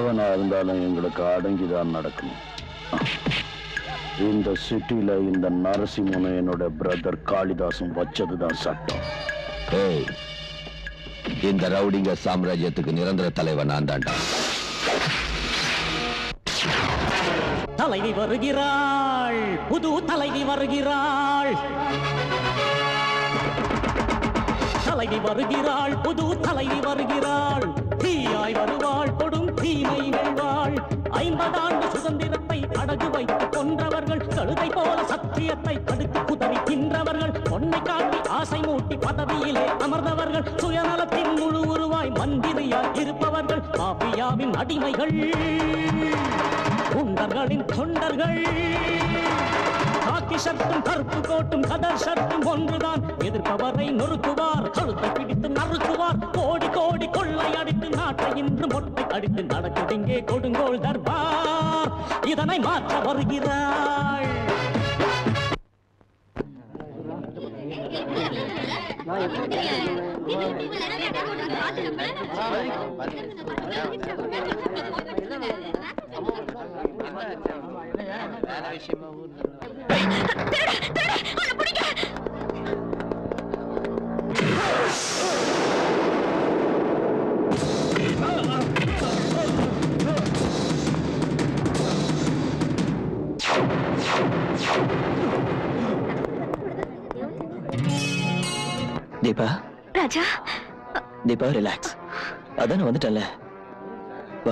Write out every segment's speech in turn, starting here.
எவனா இருந்தாலும் எங்களுக்கு அடங்கிதான் நடக்கணும் இந்த சிட்டில இந்த நரசிம்மனும் என்னோட பிரதர் காளிதாசும் வச்சதுதான் சட்டம் ஏய் இந்த ரவுடிங்க சாம்ராஜ்யத்துக்கு நிரந்தர தலைவன் நான் தான்டா தலைவி வருகிறாள் புது தலைவி வருகிறாள் தலைவி வருகிறாள் புது தலைவி வருகிறாள் தீயாய் வருவாள் கொடும் தீமை வெல்வாள் ஐம்பதாண்டு சுதந்திரத்தை அடகு வைத்து கொன்றவர்கள் கழுதை போல சத்தியத்தை தடுத்து குதறி தின்றவர்கள் பொன்னை காட்டி ஆசை மூட்டி பதவியிலே அமர்ந்தவர்கள் சுயநலத்தின் முழு உருவாய் மந்திரியாய் இருப்பவர்கள் மாபியாவின் அடிமைகள் குண்டர்களின் தொண்டர்கள் காக்கி ஷர்ட்டும் கருப்பு கோட்டும் கதர் ஷர்ட்டும் ஒன்றுதான் எதிர்ப்பவரை நொறுக்குவார் கழுத்தை பிடித்து நறுக்குவார் கோடி கோடி கொள்ளை அடித்து நாட்டை இன்று மொட்டை அடித்து நடக்குது இங்கே கொடுங்கோல் தர்பார் இதனை மாற்ற வருகிறாள் தீபா ராஜா தீபா ரிலாக்ஸ் அதான் நான் வந்துட்டேன்ல வா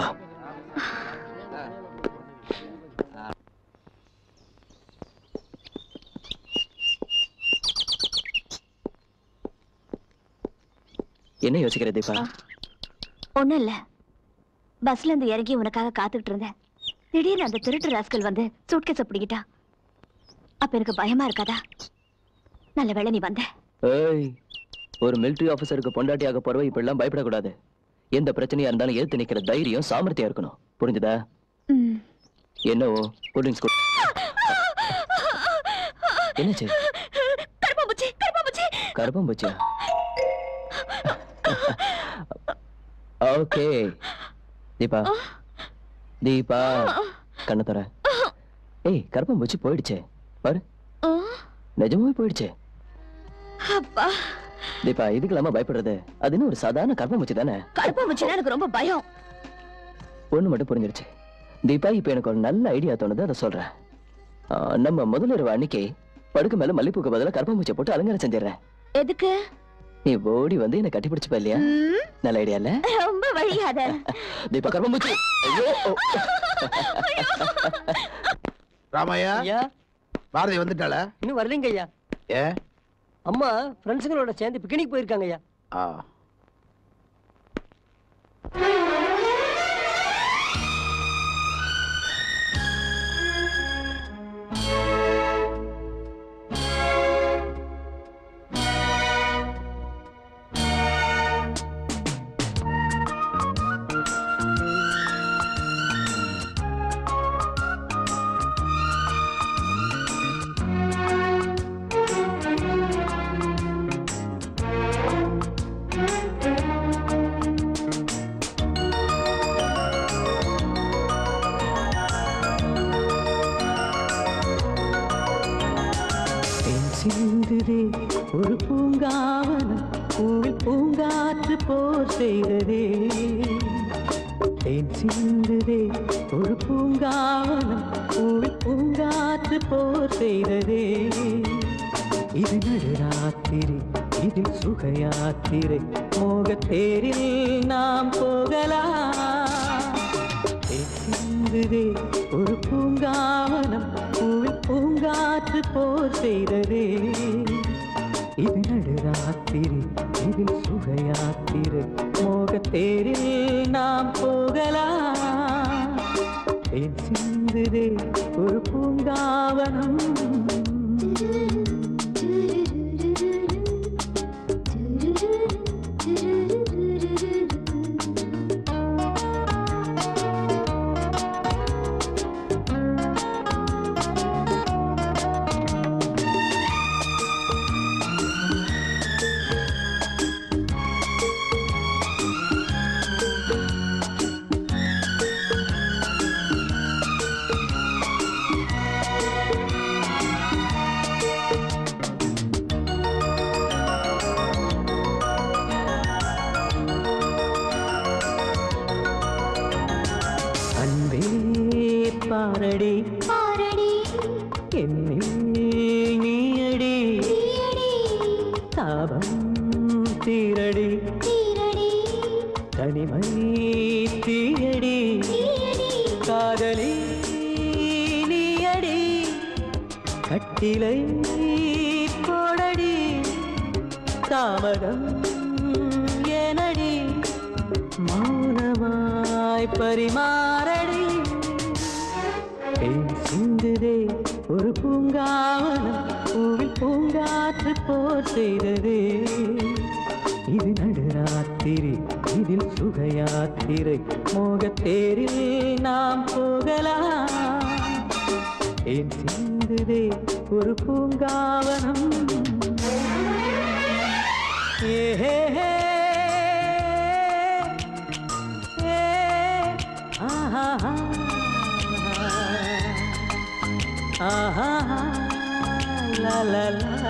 என்ன யோசிக்கிற தீபா ஒண்ணும் இல்ல பஸ்ல இருந்து இறங்கி உனக்காக காத்துக்கிட்டு இருந்தேன் திடீர்னு அந்த திருட்டு ராஸ்கல் வந்து சூட்கேஸ பிடிக்கிட்டா அப்ப எனக்கு பயமா இருக்காதா நல்ல வேளை நீ வந்த ஏய் ஒரு மிலிட்டரி ஆபீசருக்கு பொண்டாட்டியாக போறவ இப்ப எல்லாம் பயப்படக்கூடாது எந்த பிரச்சனையா இருந்தாலும் எதிர்த்து நிக்கிற தைரியம் சாமர்த்தியம் இருக்கணும் புரிஞ்சுதா ம். என்னவோ கூல்ட்ரிங்க்ஸ் கொடு என்னாச்சு கருப்பாம்பூச்சி கருப்பாம்பூச்சி கருப்பம் போச்சா ஓகே தீபா தீபா கண்ண தர ஏய் கருப்பம் பூச்சி போயிடுச்சே பாரு ஆ, நிஜமாவே போயிடுச்சே அப்பா தீபா இதுக்கெல்லாமா பயப்படுறது அது என்ன ஒரு சாதாரண கருப்பம் பூச்சி தானே கருப்பாம்பூச்சினா எனக்கு ரொம்ப பயம் ஒண்ணு மட்டும் புரிஞ்சிருச்சு தீபா இப்ப எனக்கு ஒரு நல்ல ஐடியா தோணுது அதை சொல்றேன் ஆ, நம்ம முதலிரவு அன்னைக்கு படுக்க மேல மல்லிப்பூக்கு பதிலா கருப்பம்பூச்சை போட்டு அலங்காரம் செஞ்சிடறேன் எதுக்கு நீ ஓடி வந்து என்ன கட்டி பிடிச்சுப்ப இல்லையா ம், நல்ல ஐடியா இல்ல ரொம்ப வழியாத தீபா கருப்பம்பூச்சி ஐயோ ஓ. ராமையா ஐயா பாரதி வந்துட்டாளா இன்னும் வரலைங்க ஐயா ஏ அம்மா ஃப்ரெண்ட்ஸுங்களோட சேர்ந்து பிக்னிக் போயிருக்காங்க ஐயா ஆ தேன் சிந்துதே ஒரு பூங்காவனம் பூவில் பூங்காற்று போர் செய்ததே தேன் சிந்துதே ஒரு பூங்காவனம் பூவில் பூங்காற்று போர் செய்ததே இது நடுராத்திரி இதில் சுகயாத்திரை மோகத்தேரில் நாம் போகலாம் சிந்துதே ஒரு பூங்காவனம் பூவில் பூங்காற்று போர் செய்ததே இது நடுராத்திரி இதில் சுகயாத்திரை மோகத்தேரில் நாம் போகலாம் தேன் சிந்துதே ஒரு பூங்காவனம் அன்பே பாரடி பாரடி என்னில் நீயடி தீயடி தாபம் தீரடி தீரடி தனிமை தீயடி தீயடி காதலி நீயடி கட்டிலை போடடி தாமதம் எனடி மௌனமாய் பரிமாறடி தேன் சிந்துதே ஒரு பூங்காவனம் பூவில் பூங்காற்று போர் செய்ததே இது நடுராத்திரி இதில் சுகயாத்திரை மோகத்தேரில் நாம் போகலாம் ஏன் சிந்துதே ஒரு பூங்காவனம் ஏஹே ஏ ஆஹா ஆஹா லா லா லா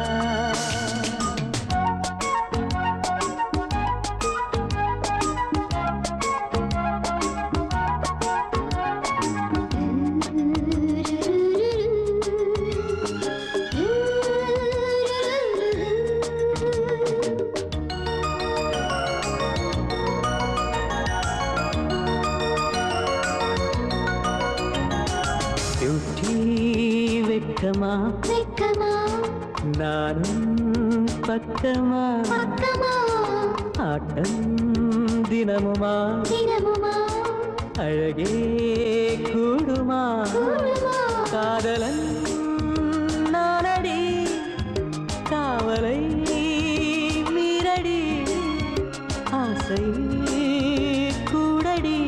பியூட்டி வெக்கமா வெக்கமா நானும் பக்கமா பக்கமா ஆட்டம் தினமுமா தினமுமா அழகே கூடுமா கூடுமா காதலன் நானடி காவலை மீறடி ஆசை கூடடி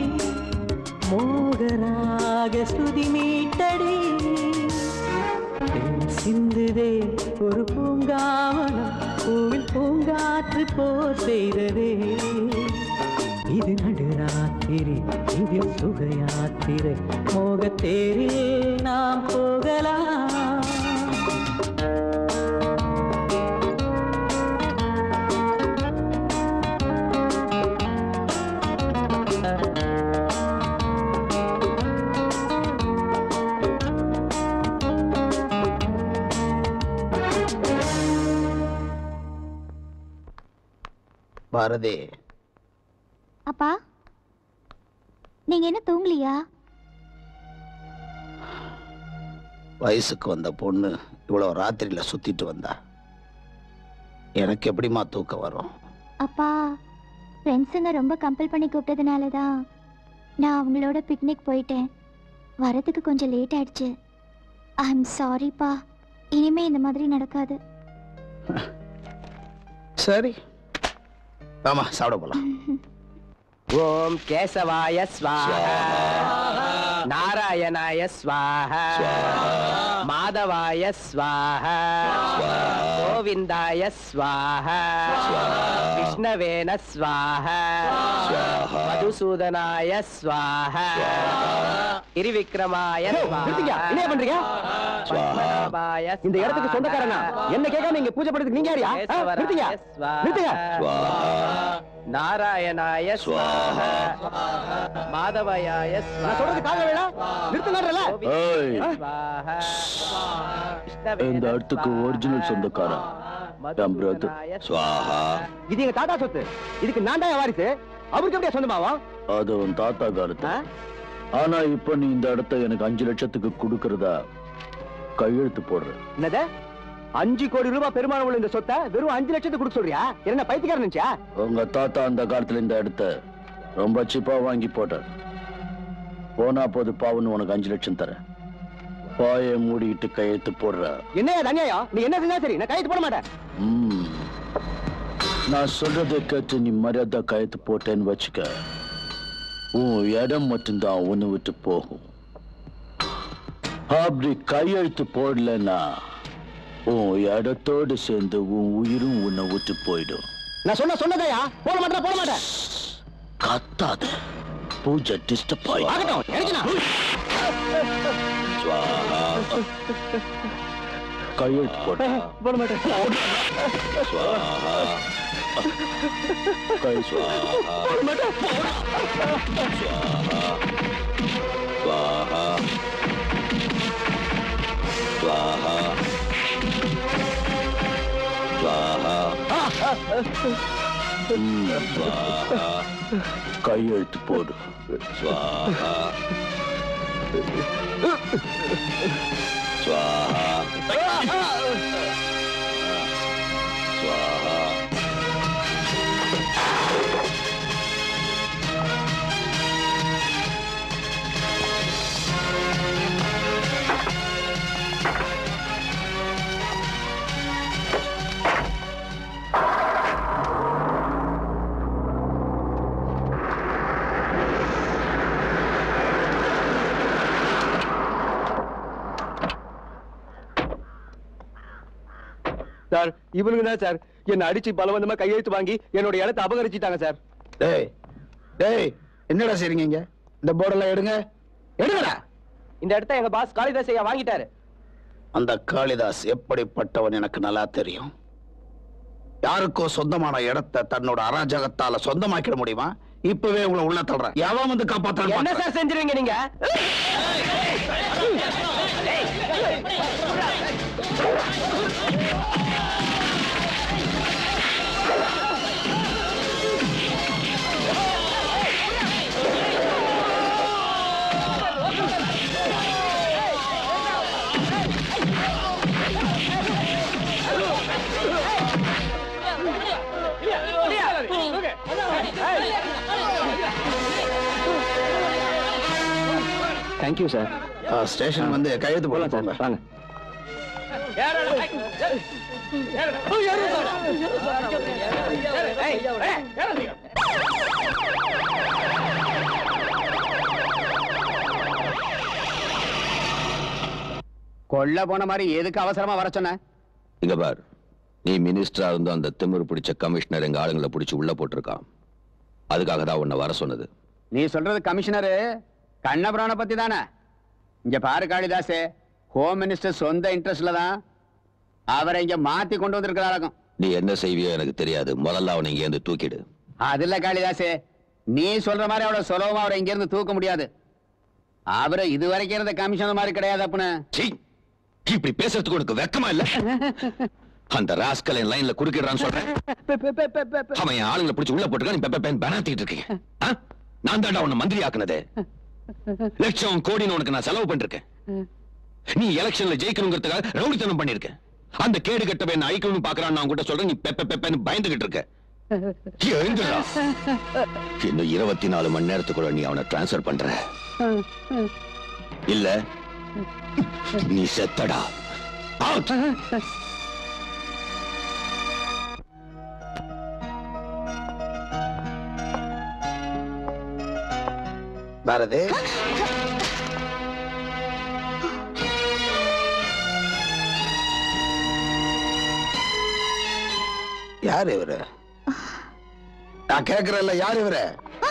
மோகராக சுதி மீட்டடி தேன் சிந்துதே ஒரு பூங்காவனம் பூவில் பூங்காற்று போர் செய்ததே இது நடுராத்திரி இதில் சுகயாத்திரை மோகத்தேரில் நாம் போகலாம் பாரதி அப்பா நீங்க என்ன தூங்கலையா வயசுக்கு வந்த பொண்ணு இவ்வளவு ராத்திரியில சுத்திட்டு வந்தா எனக்கு எப்படிம்மா தூக்கம் வரும் அப்பா ஃப்ரெண்ட்ஸுங்க ரொம்ப கம்பல் பண்ணி கூப்பிட்டதுனால தான் நான் அவங்களோட பிக்னிக் போயிட்டேன் வரதுக்கு கொஞ்சம் லேட் ஆயிடுச்சு ஐ எம் சாரிப்பா இனிமே இந்த மாதிரி நடக்காது சரி ஆமா சாப்பிட போலாம் ஓம் கேசவாய ஸ்வாஹ நாராயணாய ஸ்வாஹ மாதவாய ஸ்வாஹ கோவிந்தாய ஸ்வாஹ விஷ்ணவேன ஸ்வாஹ மதுசூதனாய ஸ்வாஹ கிரிவிக்ரமாய நிறுத்திக்க. என்ன பண்றீங்க? பத்மநாபாய இந்த இடத்துக்கு சொந்தக்காரனா என்ன கேட்காம நீங்க பூஜை பண்றதுக்கு நீங்க யாரியா ஆ, நிறுத்துங்க நிறுத்துங்க நாராயணாய ஸ்வாஹ மாதவயாய நான் சொல்றது காதுல விழா நிறுத்துங்கன்றல ஏய். இந்த இடத்துக்கு ஒரிஜினல் சொந்தக்காரன் என் brother. சுவாஹா இது எங்க தாத்தா சொத்து இதுக்கு நான் தான் வாரிசு அவருக்கு எப்படியா சொந்தமாவும் அது உன் தாத்தா காலத்து ஆனா இப்ப நீ இந்த இடத்த எனக்கு அஞ்சு லட்சத்துக்கு கொடுக்கறதா கையெழுத்து போடுற என்னது அஞ்சு கோடி ரூபாய் பெருமானம் உள்ள இந்த சொத்தை வெறும் அஞ்சு லட்சத்துக்கு கொடுக்க சொல்றியா என்ன பைத்தியக்காரன் நினைச்சா உங்க தாத்தா அந்த காலத்துல இந்த இடத்த ரொம்ப சீப்பா வாங்கி போட்டார் போனா போது பாவன்னு உனக்கு அஞ்சு லட்சம் தரேன் பாய மூடிக்கிட்டு கையெழுத்து போடுற என்னையா இது அநியாயம் நீ என்ன செஞ்சா சரி நான் கையெழுத்து போட மாட்டேன் ம். நான் சொல்றதை கேட்டு நீ மரியாதை கையெழுத்து போட்டேன்னு வச்சுக்க உன் இடம் மட்டும்தான் ஒண்ணு விட்டு போகும் அப்படி கையெழுத்து போடலன்னா உன் இடத்தோடு சேர்ந்து உன் உயிரும் உன்னை விட்டு போயிடும் நான் சொன்ன சொன்னதையா போட மாட்டேன் போட மாட்டேன் கத்தாத பூஜை டிஸ்டர்ப் ஆயிடும் ஆகட்டும் எனக்குண்ணா கையெழுத்து போட்ட போட மாட்டேன் சுவாஹா கை சுவா स्वाहा स्वाहा स्वाहा स्वाहा கையெழுத்து போடு स्वाहा स्वाहा स्वाहा சார் இவனுங்க தான் சார் என்ன அடிச்சு பலவந்தமா கையெழுத்து வாங்கி என்னோட இடத்தை அபகரிச்சிட்டாங்க சார் டேய் டேய் என்னடா செய்றீங்க இங்க இந்த போர்டெல்லாம் எடுங்க எடுங்கடா இந்த இடத்த எங்க பாஸ் காளிதாஸ் ஐயா வாங்கிட்டாரு அந்த காளிதாஸ் எப்படிப்பட்டவன் எனக்கு நல்லா தெரியும் யாருக்கோ சொந்தமான இடத்தை தன்னோட அராஜகத்தால சொந்தமாக்கிட முடியுமா இப்பவே உங்களை உள்ள தள்ளுறேன் எவன் வந்து என்ன காப்பாத்தான் சார் செஞ்சிருவீங்க நீங்க தேங்க்யூ சார் ஸ்டேஷன் வந்து கையெழுத்து போடலாம் போங்க வாங்க கொல்ல போன மாதிரி எதுக்கு அவசரமா வர சொன்ன இங்க பார் நீ மினிஸ்டரா இருந்தும் அந்த திமிரு பிடிச்ச கமிஷனர் எங்க ஆளுங்களை பிடிச்சு உள்ள போட்டிருக்கான் அதுக்காக தான் உன்னை வர சொன்னது நீ சொல்றது கமிஷனரு கண்ணபுரான பத்தி தானே இங்க பாரு காளிதாசே ஹோம் மினிஸ்டர் சொந்த இன்ட்ரெஸ்ட்ல தான் அவரை இங்க மாத்தி கொண்டு வந்திருக்கிறாராகும் நீ என்ன செய்வியோ எனக்கு தெரியாது முதல்ல அவனை இங்க இருந்து தூக்கிடு அது இல்ல காளிதாசே நீ சொல்ற மாதிரி அவளை சுலபமா அவரை இங்க இருந்து தூக்க முடியாது அவரு இதுவரைக்கும் இருந்த கமிஷனர் மாதிரி கிடையாது அப்புன்னு சீ, இப்படி பேசுறதுக்கு உனக்கு வெக்கமா இல்ல அந்த ராஸ்கல் என் லைன்ல குறுக்கிடுறான்னு சொல்றேன் அவன் என் ஆளுங்களை பிடிச்சு உள்ள போட்டுருக்கான் நீ பெப்ப பேன் பேனாத்திட்டு இருக்கீங்க ஆ? நான் தாண்டா உன்னை மந்திரி ஆக்குனது லட்சம் கோடின்னு உனக்கு நான் செலவு பண்ணிருக்கேன் நீ எலெக்ஷன்ல ஜெயிக்கணுங்கிறதுக்காக ரவுடித்தனம் பண்ணிருக்க அந்த கேடு கட்டவை என்ன அழிக்கணும்னு பாக்குறான்னு நான் கூட சொல்றேன் நீ பெப்ப பெப்பன்னு பயந்துகிட்டு இருக்க எழுந்துடா இன்னும் இருபத்தி நாலு மணி நேரத்துக்குள்ள நீ அவனை டிரான்ஸ்ஃபர் பண்ற இல்ல நீ செத்தடா அவுட் பாரதி யார் இவரு நான் கேக்குறேன்ல யார் இவரு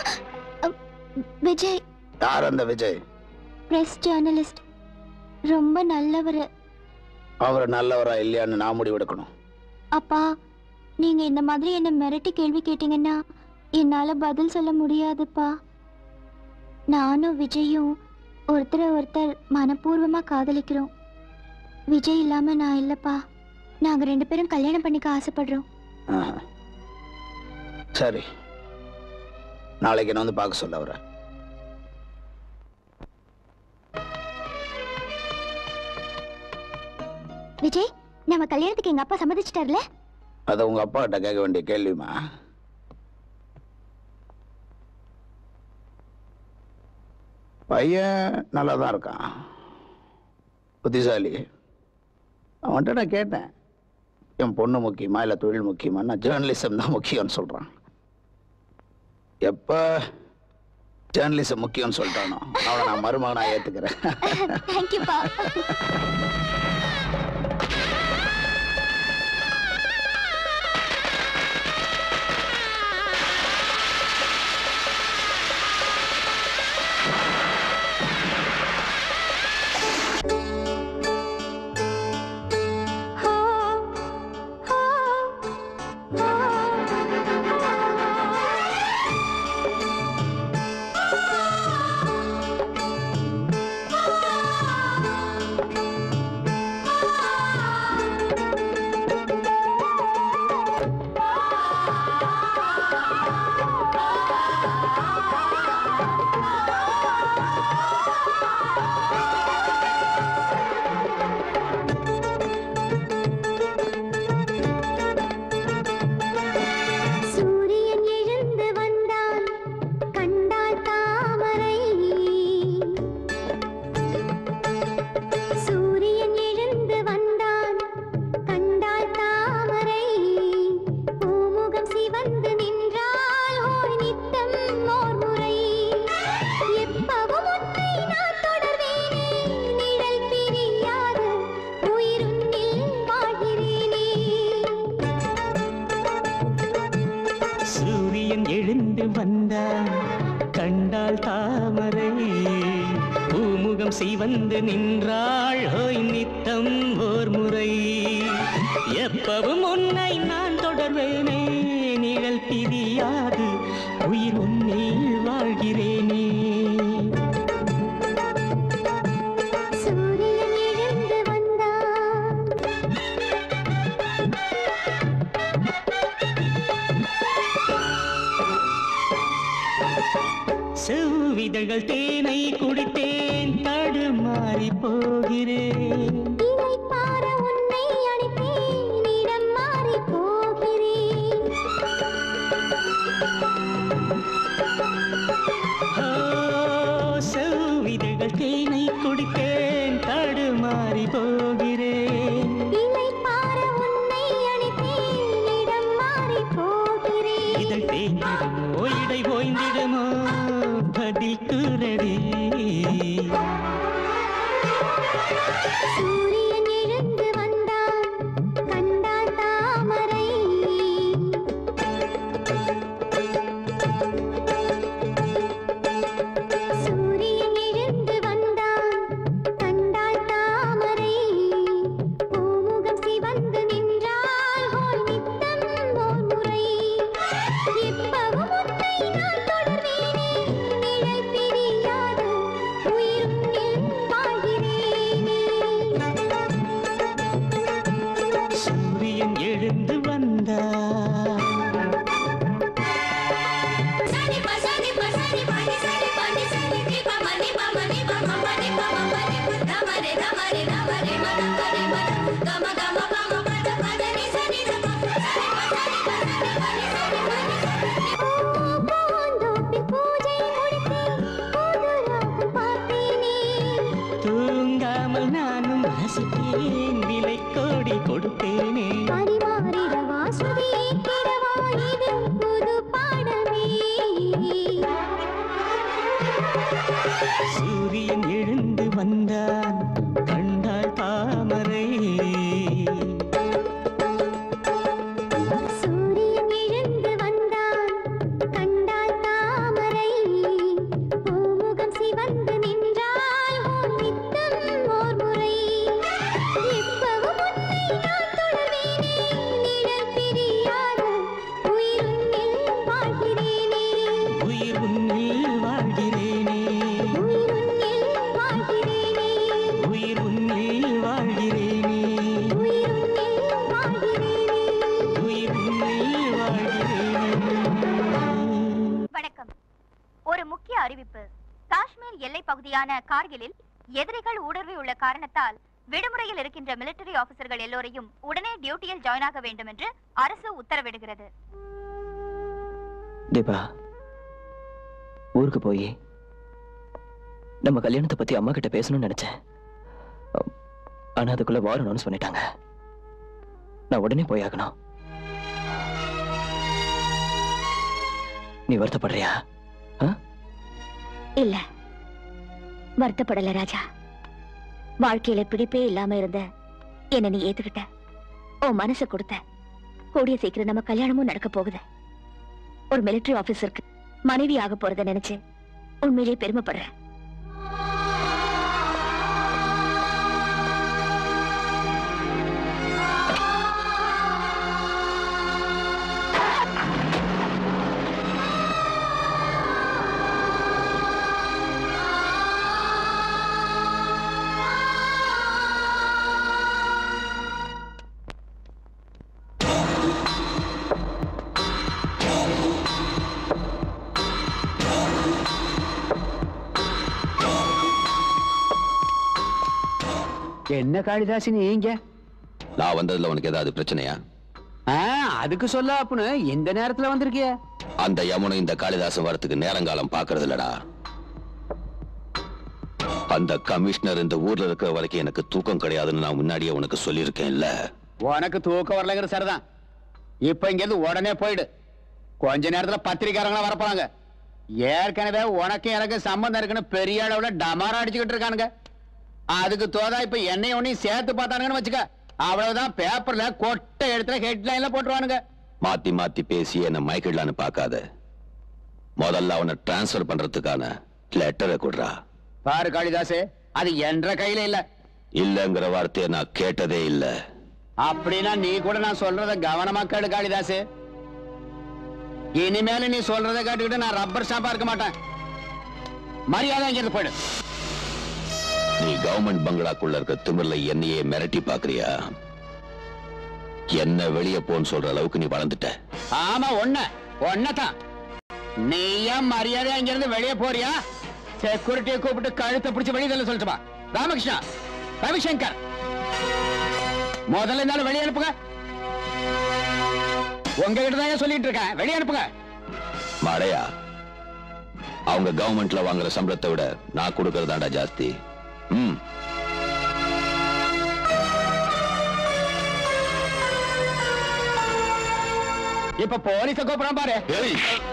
விஜய் யார் அந்த விஜய் பிரஸ் ஜேர்னலிஸ்ட் ரொம்ப நல்லவர் அவர் நல்லவரா இல்லையான்னு நான் முடிவெடுக்கணும் அப்பா நீங்க இந்த மாதிரி என்ன மிரட்டி கேள்வி கேட்டீங்கன்னா என்னால பதில் சொல்ல முடியாதுப்பா நானும் விஜயும் ஒருத்தரை ஒருத்தர் மனப்பூர்வமா காதலிக்கிறோம் விஜய் இல்லாம நான் இல்லப்பா நாங்க ரெண்டு பேரும் கல்யாணம் பண்ணிக்க ஆசைப்படுறோம் ஆஹா. சரி நாளைக்கு என்ன வந்து பார்க்க சொல்ல அவரை விஜய் நம்ம கல்யாணத்துக்கு எங்க அப்பா சம்மதிச்சிட்டார்ல அதை உங்க அப்பா கிட்ட கேட்க வேண்டிய கேள்விமா பையன் நல்லா தான் இருக்கான் புத்திசாலி அவன்கிட்ட நான் கேட்டேன் என் பொண்ணு முக்கியமா இல்லை தொழில் முக்கியமா நான் ஜேர்னலிசம் தான் முக்கியம்னு சொல்கிறான் எப்போ ஜேர்னலிசம் முக்கியம்னு சொல்லிட்டானோ அவனை நான் மருமகனா ஏற்றுக்கிறேன் தேங்க்யூப்பா ஆ ஓமுகம் செய்வந்து நின்றாள் ஹோய் நித்தம் ஓர் முறை எப்பவும் உன்னை நான் தொடர்வேனே நிழல் பிரியாது உயிர் உன்னில் வாழ்கிறேனே சூரியன் எழுந்து வந்தான் செவ்விதழ்கள் தேனை குடித்தேன் தடுமாறி போகிறேன் இலை பார உன்னை அழைத்தேன் இடம் மாறி போகிறேன் ஓ, செவ்விதழ்கள் தேனை குடித்தேன் தடுமாறி போகிறேன் இலை பார உன்னை அழைத்தேன் இடம் மாறி போகிறேன் இதழ் தேங்கிடுமோ இடை ஓய்ந்திடுமோ பதில் கூறடி சூரியன் எழுந்து வந்தான் கண்டான் தாமரை சூரியன் எழுந்து வந்தான் கண்டான் தாமரை பூமுகம் சிவந்து நின்றால் ஹோய் நித்தம் ஓர் முறை இப்பவும் உன்னை நான் தொடர்வேனே நிழல் பிரியாது உயிரும் என் வாழ்கிறேனே சூரியன் எழுந்து வந்தார் சரி ப சரி ப சரி ப நி சரி ப நி சரி தி ப ம நி ப ம நி ப ம ப நி ப ம ப நி ப த ம ரே த ம ரே த ம ரே ம த ப ரே ம த க ம க ம ப ம ப த ப த நி ச நி த ப சரி ப சரி ப சரி ப நி சரி ப நி சரி ஓ பூந்தோப்பில் பூஜை முடித்தேன் புது ராகம் பார்த்தேனே தூங்காமல் நானும் ரசித்தேன் விலை கோடி கொடுத்தேனே பரிமாறிடவா சுதியே கிடவா இது புது பாடமே சூரியன் எழுந்து வந்தான் கண்டாள் தாமரை சூரியன் எழுந்து வந்தான் கண்டால் தாமரை பூமுகம் சிவந்து நின்றால் ஓர் நித்தம் ஓர் முறை எப்பவும் உன்னை நான் தொடர்வேனே நிழல் பிரியாது உயிருன்னில் வாழ்கிறேனே உயிர் உன்னில் வாழ்கிறேனே உயிருன்னில் வாழ்கிறேனே உயிர் உன்னில் வாழ்கிறேனே உயிருன்னில் வாழ்கிறேனே உயிர் உன்னில் வாழ்கிறேனே வணக்கம் ஒரு முக்கிய அறிவிப்பு காஷ்மீர் எல்லை பகுதியான கார்கிலில் எதிரிகள் ஊடுருவியுள்ள காரணத்தால் விடுமுறையில் இருக்கின்ற மிலிட்டரி ஆபீசர்கள் எல்லோரையும் உடனே டியூட்டியில் ஜாயின் ஆக வேண்டும் என்று அரசு உத்தரவிடுகிறது தீபா ஊருக்கு போய் நம்ம கல்யாணத்தை பத்தி அம்மா கிட்ட பேசணும்னு நினைச்சேன் அம், ஆனா அதுக்குள்ள வாரணும்னு சொல்லிட்டாங்க நான் உடனே போய் ஆகணும் நீ வருத்தப்படுறியா இல்ல வருத்தப்படல ராஜா வாழ்க்கையில பிடிப்பே இல்லாம இருந்த என்ன நீ ஏத்துக்கிட்ட உன் மனசை கொடுத்த கூடிய சீக்கிரம் நம்ம கல்யாணமும் நடக்க போகுது ஒரு மிலிட்டரி ஆபீசருக்கு மனைவி ஆக போறத நினைச்சு உண்மையிலேயே பெருமைப்படுறேன் என்ன காளிதாசி நீங்க நான் வந்ததுல உனக்கு ஏதாவது பிரச்சனையா ஆ, அதுக்கு சொல்ல அப்புன்னு இந்த நேரத்துல வந்திருக்கிய அந்த யமுனை இந்த காளிதாசன் வரத்துக்கு நேரங்காலம் பாக்குறது இல்லடா அந்த கமிஷனர் இந்த ஊர்ல இருக்கிற வரைக்கும் எனக்கு தூக்கம் கிடையாதுன்னு நான் முன்னாடியே உனக்கு சொல்லியிருக்கேன் இல்ல உனக்கு தூக்கம் வரலங்கிற சரிதான் இப்ப இங்க இருந்து உடனே போயிடு கொஞ்ச நேரத்துல பத்திரிக்காரங்களா வரப்போறாங்க ஏற்கனவே உனக்கு எனக்கு சம்பந்தம் இருக்குன்னு பெரிய அளவுல டமாரா அடிச்சுக்கிட்டு இருக்கானுங்க அதுக்கு தோதா இப்ப என்னையும் உன்னையும் சேர்த்து பார்த்தானுங்கன்னு வச்சுக்க அவ்வளவுதான் பேப்பர்ல கொட்டை இடத்துல ஹெட்லைன்ல போட்டுருவானுங்க மாத்தி மாத்தி பேசி என்ன மயக்கிடலான்னு பார்க்காத முதல்ல அவனை டிரான்ஸ்ஃபர் பண்றதுக்கான லெட்டரை கொடுறா பாரு காளிதாசே அது என்ற கையில இல்ல இல்லங்கிற வார்த்தையை நான் கேட்டதே இல்ல அப்படின்னா நீ கூட நான் சொல்றத கவனமா கேடு காளிதாசு இனிமேல நீ சொல்றத கேட்டுக்கிட்டு நான் ரப்பர் ஸ்டாம்பா இருக்க மாட்டேன் மரியாதை இங்கிருந்து போயிடு நீ கவர்மெண்ட் பங்களாக்குள்ள இருக்க திமிர்ல என்னையே மிரட்டி பாக்குறியா என்ன வெளியே போன்னு சொல்ற அளவுக்கு நீ வளர்ந்துட்ட ஆமா ஒண்ண ஒன்னதான் நீ ஏன் மரியாதை இங்கிருந்து வெளியே போறியா செக்யூரிட்டியை கூப்பிட்டு கழுத்தை பிடிச்சு வெளியே தள்ள சொல்லட்டுமா ராமகிருஷ்ணா ரவிசங்கர் முதல்ல இருந்தாலும் வெளியே அனுப்புங்க உங்ககிட்ட தான் ஏன் சொல்லிட்டு இருக்கேன் வெளியே அனுப்புங்க மழையா அவங்க கவர்மெண்ட்ல வாங்குற சம்பளத்தை விட நான் கொடுக்கறதாண்டா ஜாஸ்தி ம் இப்ப போலீஸ கூப்பிடாம பாரு ஏய்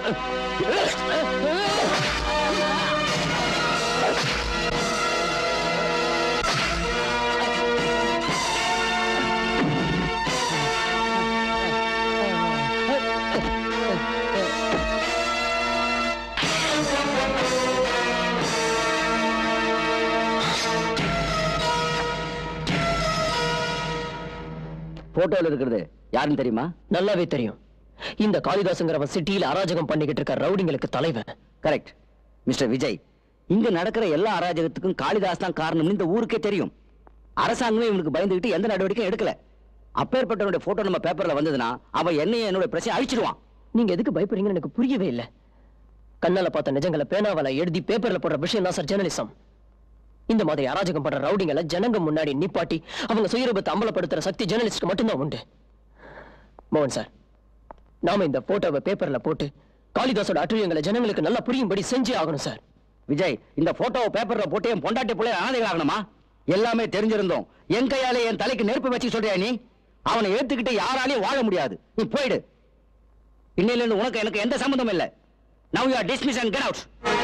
போட்டோல இருக்கிறது யாருன்னு தெரியுமா நல்லாவே தெரியும் இந்த காளிதாசுங்கிறவன் சிட்டியில அராஜகம் பண்ணிக்கிட்டு இருக்க ரவுடிங்களுக்கு தலைவன் கரெக்ட் மிஸ்டர் விஜய் இங்க நடக்கிற எல்லா அராஜகத்துக்கும் காளிதாஸ் தான் காரணம்னு இந்த ஊருக்கே தெரியும் அரசாங்கமே இவனுக்கு பயந்துகிட்டு எந்த நடவடிக்கையும் எடுக்கல அப்பேற்பட்டவனுடைய போட்டோ நம்ம பேப்பர்ல வந்ததுன்னா அவன் என்னையும் என்னோட பிரச்சனை அழிச்சிடுவான் நீங்க எதுக்கு பயப்படுறீங்கன்னு எனக்கு புரியவே இல்ல கண்ணால பார்த்த நிஜங்களை பேனாவால எழுதி பேப்பர்ல போடுற விஷயம் தான் சார் ஜெர்னலிசம் இந்த மாதிரி அராஜகம் பண்ற ரவுடிங்களை ஜனங்க முன்னாடி நிப்பாட்டி அவங்க சுயரூபத்தை அம்பலப்படுத்துற சக்தி ஜெர்னலிஸ்ட்க்கு மட்டும்தான் உண்டு மோகன் சார் நாம இந்த போட்டோவை பேப்பர்ல போட்டு காளிதாசோட அட்டுழியங்களை ஜனங்களுக்கு நல்லா புரியும்படி செஞ்சே ஆகணும் சார் விஜய் இந்த போட்டோவை பேப்பர்ல போட்டு என் பொண்டாட்டி பிள்ளை அனாதைகள் ஆகணுமா எல்லாமே தெரிஞ்சிருந்தோம் என் கையாலே என் தலைக்கு நெருப்பு வச்சு சொல்றியா நீ அவனை ஏத்துக்கிட்டு யாராலையும் வாழ முடியாது நீ போயிடு இன்னையில இருந்து உனக்கு எனக்கு எந்த சம்பந்தமும் இல்ல now you are dismiss and get out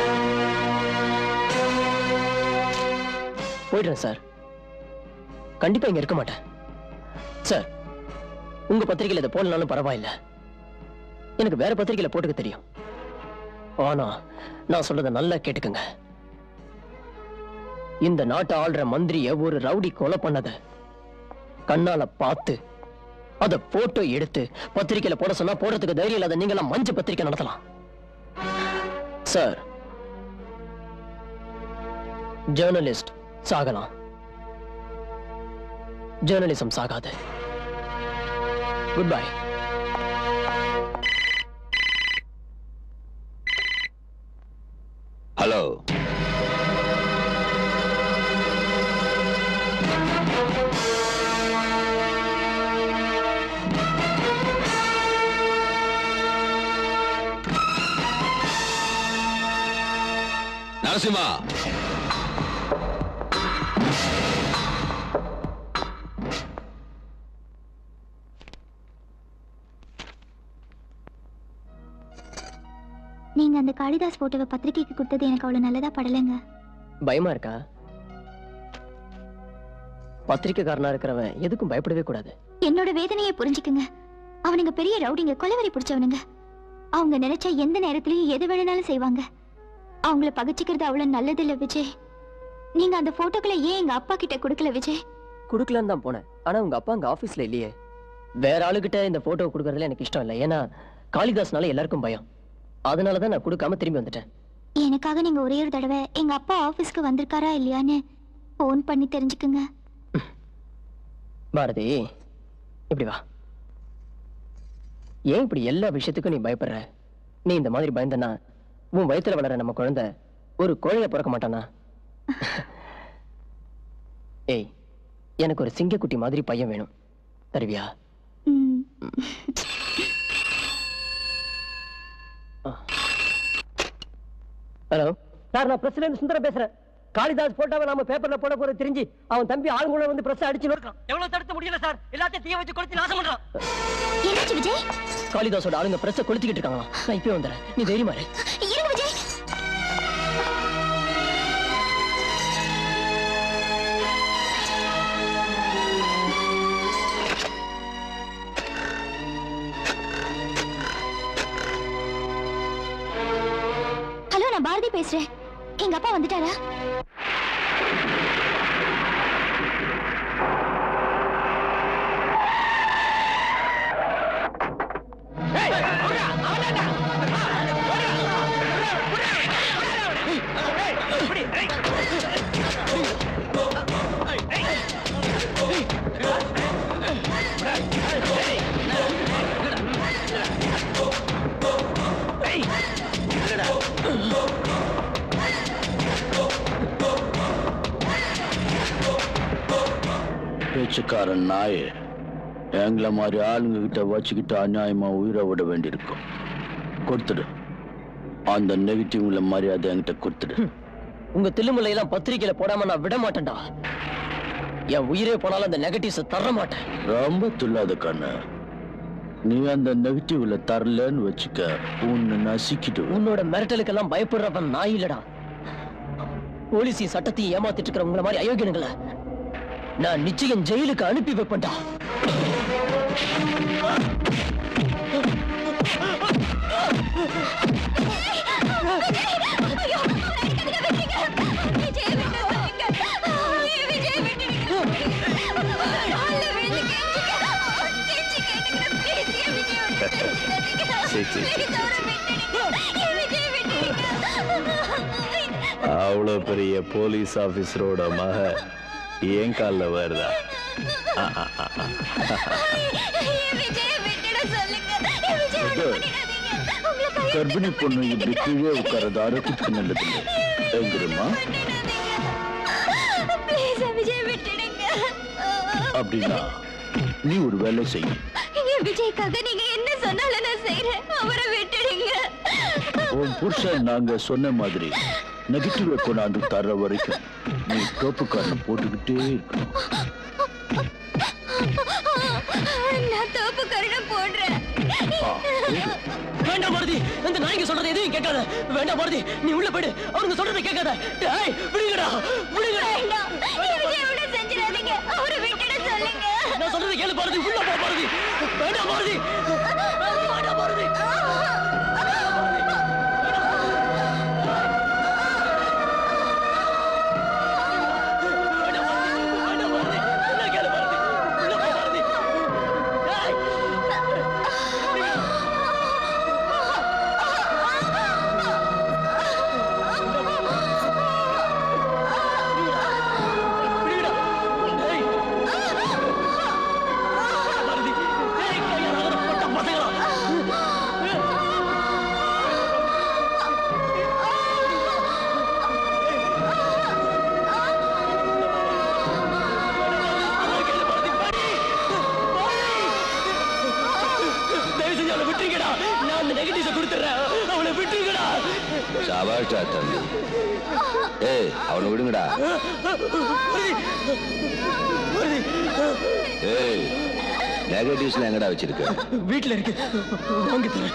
போயிடுறேன் சார் கண்டிப்பா இங்க இருக்க மாட்டேன் சார் உங்க பத்திரிகையில இதை போடலாம்னு பரவாயில்ல எனக்கு வேற பத்திரிகையில போட்டுக்க தெரியும் ஆனா நான் சொல்றத நல்லா கேட்டுக்கங்க இந்த நாட்டை ஆள்ற மந்திரிய ஒரு ரவுடி கொலை பண்ணத கண்ணால பார்த்து அத போட்டோ எடுத்து பத்திரிக்கையில போட சொன்னா போடுறதுக்கு தைரியம் இல்லாத நீங்களாம் மஞ்ச பத்திரிக்கை நடத்தலாம் சார் ஜேர்னலிஸ்ட் சாகலாம் ஜேர்னலிசம் சாகாது குட் பை ஹலோ நரசிம்மா நீங்க அந்த காளிதாஸ் போட்டோவை பத்திரிக்கைக்கு கொடுத்தது எனக்கு அவ்வளவு நல்லதா படலைங்க பயமா இருக்கா பத்திரிக்கைக்காரனா இருக்கிறவன் எதுக்கும் பயப்படவே கூடாது என்னோட வேதனையை புரிஞ்சுக்குங்க அவனுங்க பெரிய ரவுடிங்க கொலவரி பிடிச்சவனுங்க அவங்க நினைச்சா எந்த நேரத்திலயும் எது வேணும்னாலும் செய்வாங்க அவங்கள பகைச்சிக்கிறது அவ்வளவு நல்லது இல்ல விஜய் நீங்க அந்த போட்டோக்களை ஏன் எங்க அப்பா கிட்ட கொடுக்கல விஜய் கொடுக்கலான்னு தான் போனேன் ஆனா உங்க அப்பா அங்க ஆபீஸ்ல இல்லையே வேற ஆளுகிட்ட இந்த போட்டோ கொடுக்கறதுல எனக்கு இஷ்டம் இல்லை ஏன்னா காளிதாஸ்னால எல்லாருக்கும் பயம் அதனால தான் நான் கொடுக்காம திரும்பி வந்துட்டேன் எனக்காக நீங்க ஒரே ஒரு தடவை எங்க அப்பா ஆபீஸ்க்கு வந்திருக்காரா இல்லையான்னு ஃபோன் பண்ணி தெரிஞ்சுக்குங்க பாரதி இப்படி வா ஏன் இப்படி எல்லா விஷயத்துக்கும் நீ பயப்படுற நீ இந்த மாதிரி பயந்தனா உன் வயித்துல வளர நம்ம குழந்தை ஒரு கோழைய பிறக்க மாட்டானா ஏய் எனக்கு ஒரு சிங்கக்குட்டி மாதிரி பையன் வேணும் தருவியா ம். ஹலோ சார் நான் பிரசிடென்ட் சுந்தரம் பேசுறேன் காளிதாஸ் போட்டோவை நாம பேப்பர்ல போட போற தெரிஞ்சு அவன் தம்பி ஆளுங்கள வந்து பிரஸ் அடிச்சு நோக்கலாம் எவ்வளவு தடுக்க முடியல சார் எல்லாத்தையும் தீய வச்சு கொளுத்தி நாசம் பண்றான் என்னாச்சு விஜய் காளிதாஸோட ஆளுங்க பிரச்ச கொளுத்திக்கிட்டு இருக்காங்களா நான் இப்பயே வந்துடுறேன் நீ தைரியமா இரு இருங்க விஜய் ஹலோ நான் பாரதி பேசுறேன் எங்க அப்பா வந்துட்டாரா பேச்சுக்காரன் நாயே எங்களை மாதிரி ஆளுங்க கிட்ட வச்சுக்கிட்டு அநியாயமா உயிரை விட வேண்டியிருக்கும் கொடுத்துடு அந்த நெகட்டிவ்ல மரியாதை என்கிட்ட கொடுத்துடு உங்க தில்லுமுல்லை எல்லாம் பத்திரிக்கையில போடாம நான் விட மாட்டேன்டா என் உயிரே போனாலும் அந்த நெகட்டிவ்ஸ் தர மாட்டேன் ரொம்ப துள்ளாத கண்ணு நீ அந்த நெகட்டிவ்ல தரலன்னு வச்சுக்க உன்னை நசிக்கிட்டு உன்னோட மிரட்டலுக்கெல்லாம் பயப்படுறவன் நான் இல்லடா போலீஸையும் சட்டத்தையும் ஏமாத்திட்டு இருக்கிற உங்களை மாதிரி அயோக்கியனுங்கள நான் நிச்சயம் ஜெயிலுக்கு அனுப்பி வைப்பேன்டா அவ்வளோ பெரிய போலீஸ் ஆபீசரோட மக ஏன் காலில் வருதா கர்ப்பிணி பொண்ணு இப்படி கீழே உட்காரது ஆரோக்கியத்துக்கு நல்லது தெரியுமா அப்படின்னா நீ ஒரு வேலை செய்ய விஜய்க்காக நீங்க என்ன சொன்னாலும் நான் செய்யறேன் அவரை விட்டுடுங்க உன் புருஷன் நாங்க சொன்ன மாதிரி நெகட்டிவ் கொண்டாந்து தர்ற வரைக்கும் நீ டோப்பு காரண போட்டுக்கிட்டே இருக்கணும் நான் தோப்பு கருணை போடுறேன் ஆ, வேண்டாம் பாரதி இந்த நாய்க்கு சொல்றது எதையும் கேட்காத வேண்டாம் பாரதி நீ உள்ள போயிடு அவனுங்க சொல்றதை கேட்காத டேய் விடுங்கடா விடுங்கடா வேண்டாம் விஜய் விட செஞ்சிடாதீங்க அவரை விட்டுட சொல்லுங்க நான் சொல்றதை கேளு பாரதி உள்ள போ பாரதி வேண்டாம் பாரதி வேண்டாம் பாரதி வேண்டாம் பாரதி வேண்டாம் பாரதி என்ன கேளு பாரதி உள்ள போ பாரதி டேய் விடுங்கடா டேய் பாரதி டேய் கையால அவரை போட்ட பசங்களா தயவு செஞ்சு அவளை விட்டுருங்கடா நான் அந்த நெகட்டிவ்ஸை கொடுத்துறேன் அவளை விட்டுருங்கடா சபாஷ்டா தம்பி ஏய் அவனை விடுங்கடா ஏய் நெகட்டிவ்ஸ்ல எங்கடா வச்சிருக்க வீட்டுல இருக்கு வாங்கி தரேன்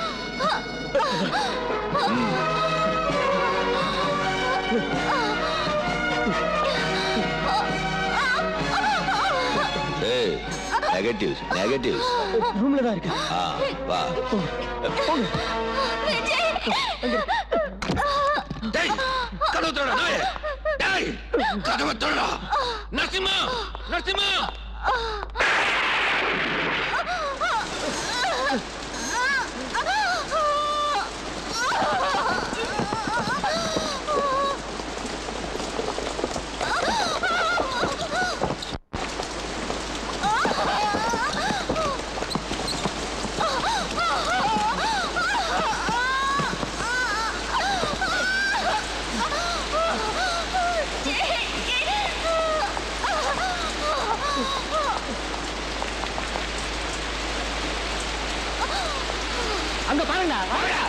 ஏய் நெகட்டிவ்ஸ் நெகட்டிவ்ஸ் ரூம்ல தான் இருக்கு ஆ வா டேய் கதவு திறடா நாயே டேய் கதவு திறடா நரசிம்மா நரசிம்மா அங்க பாருங்க வாங்க.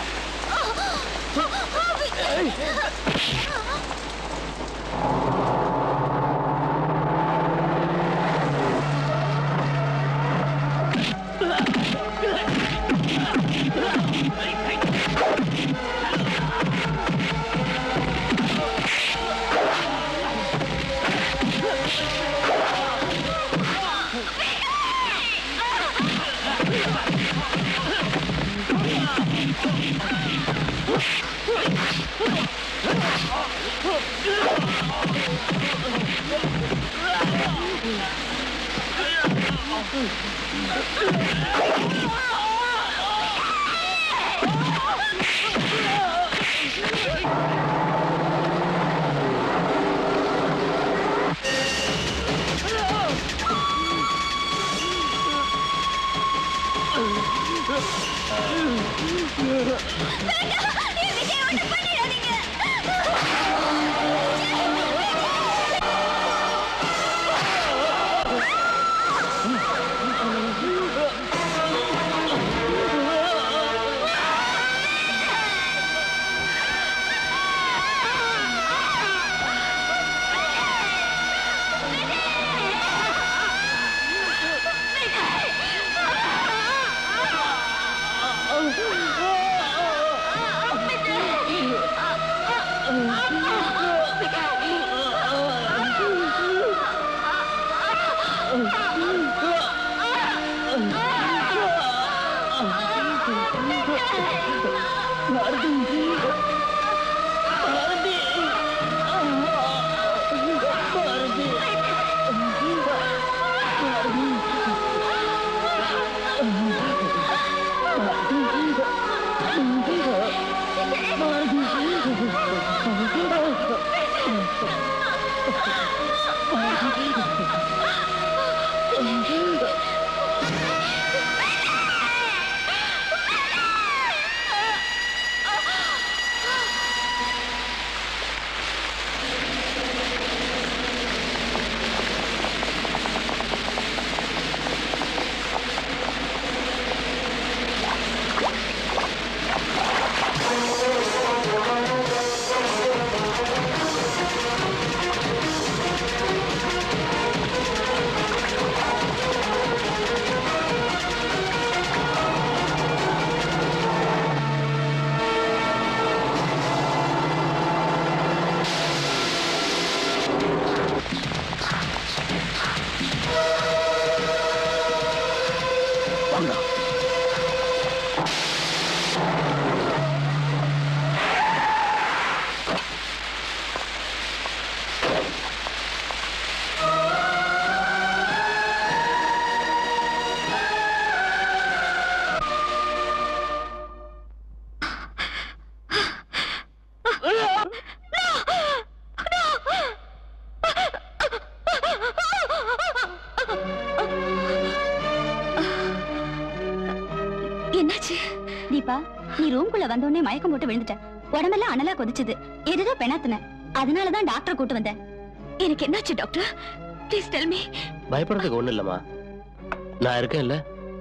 தீபா நீ ரூம்குள்ள வந்தோடனே மயக்கம் போட்டு விழுந்துட்ட உடம்பெல்லாம் அனலா கொதிச்சுது ஏதோ பெணாத்துன அதனாலதான் டாக்டர் கூட்டு வந்தேன் எனக்கு என்னாச்சு டாக்டர் ப்ளீஸ் டெல் மீ பயப்படுறதுக்கு ஒண்ணும் இல்லம்மா நான் இருக்கேன்ல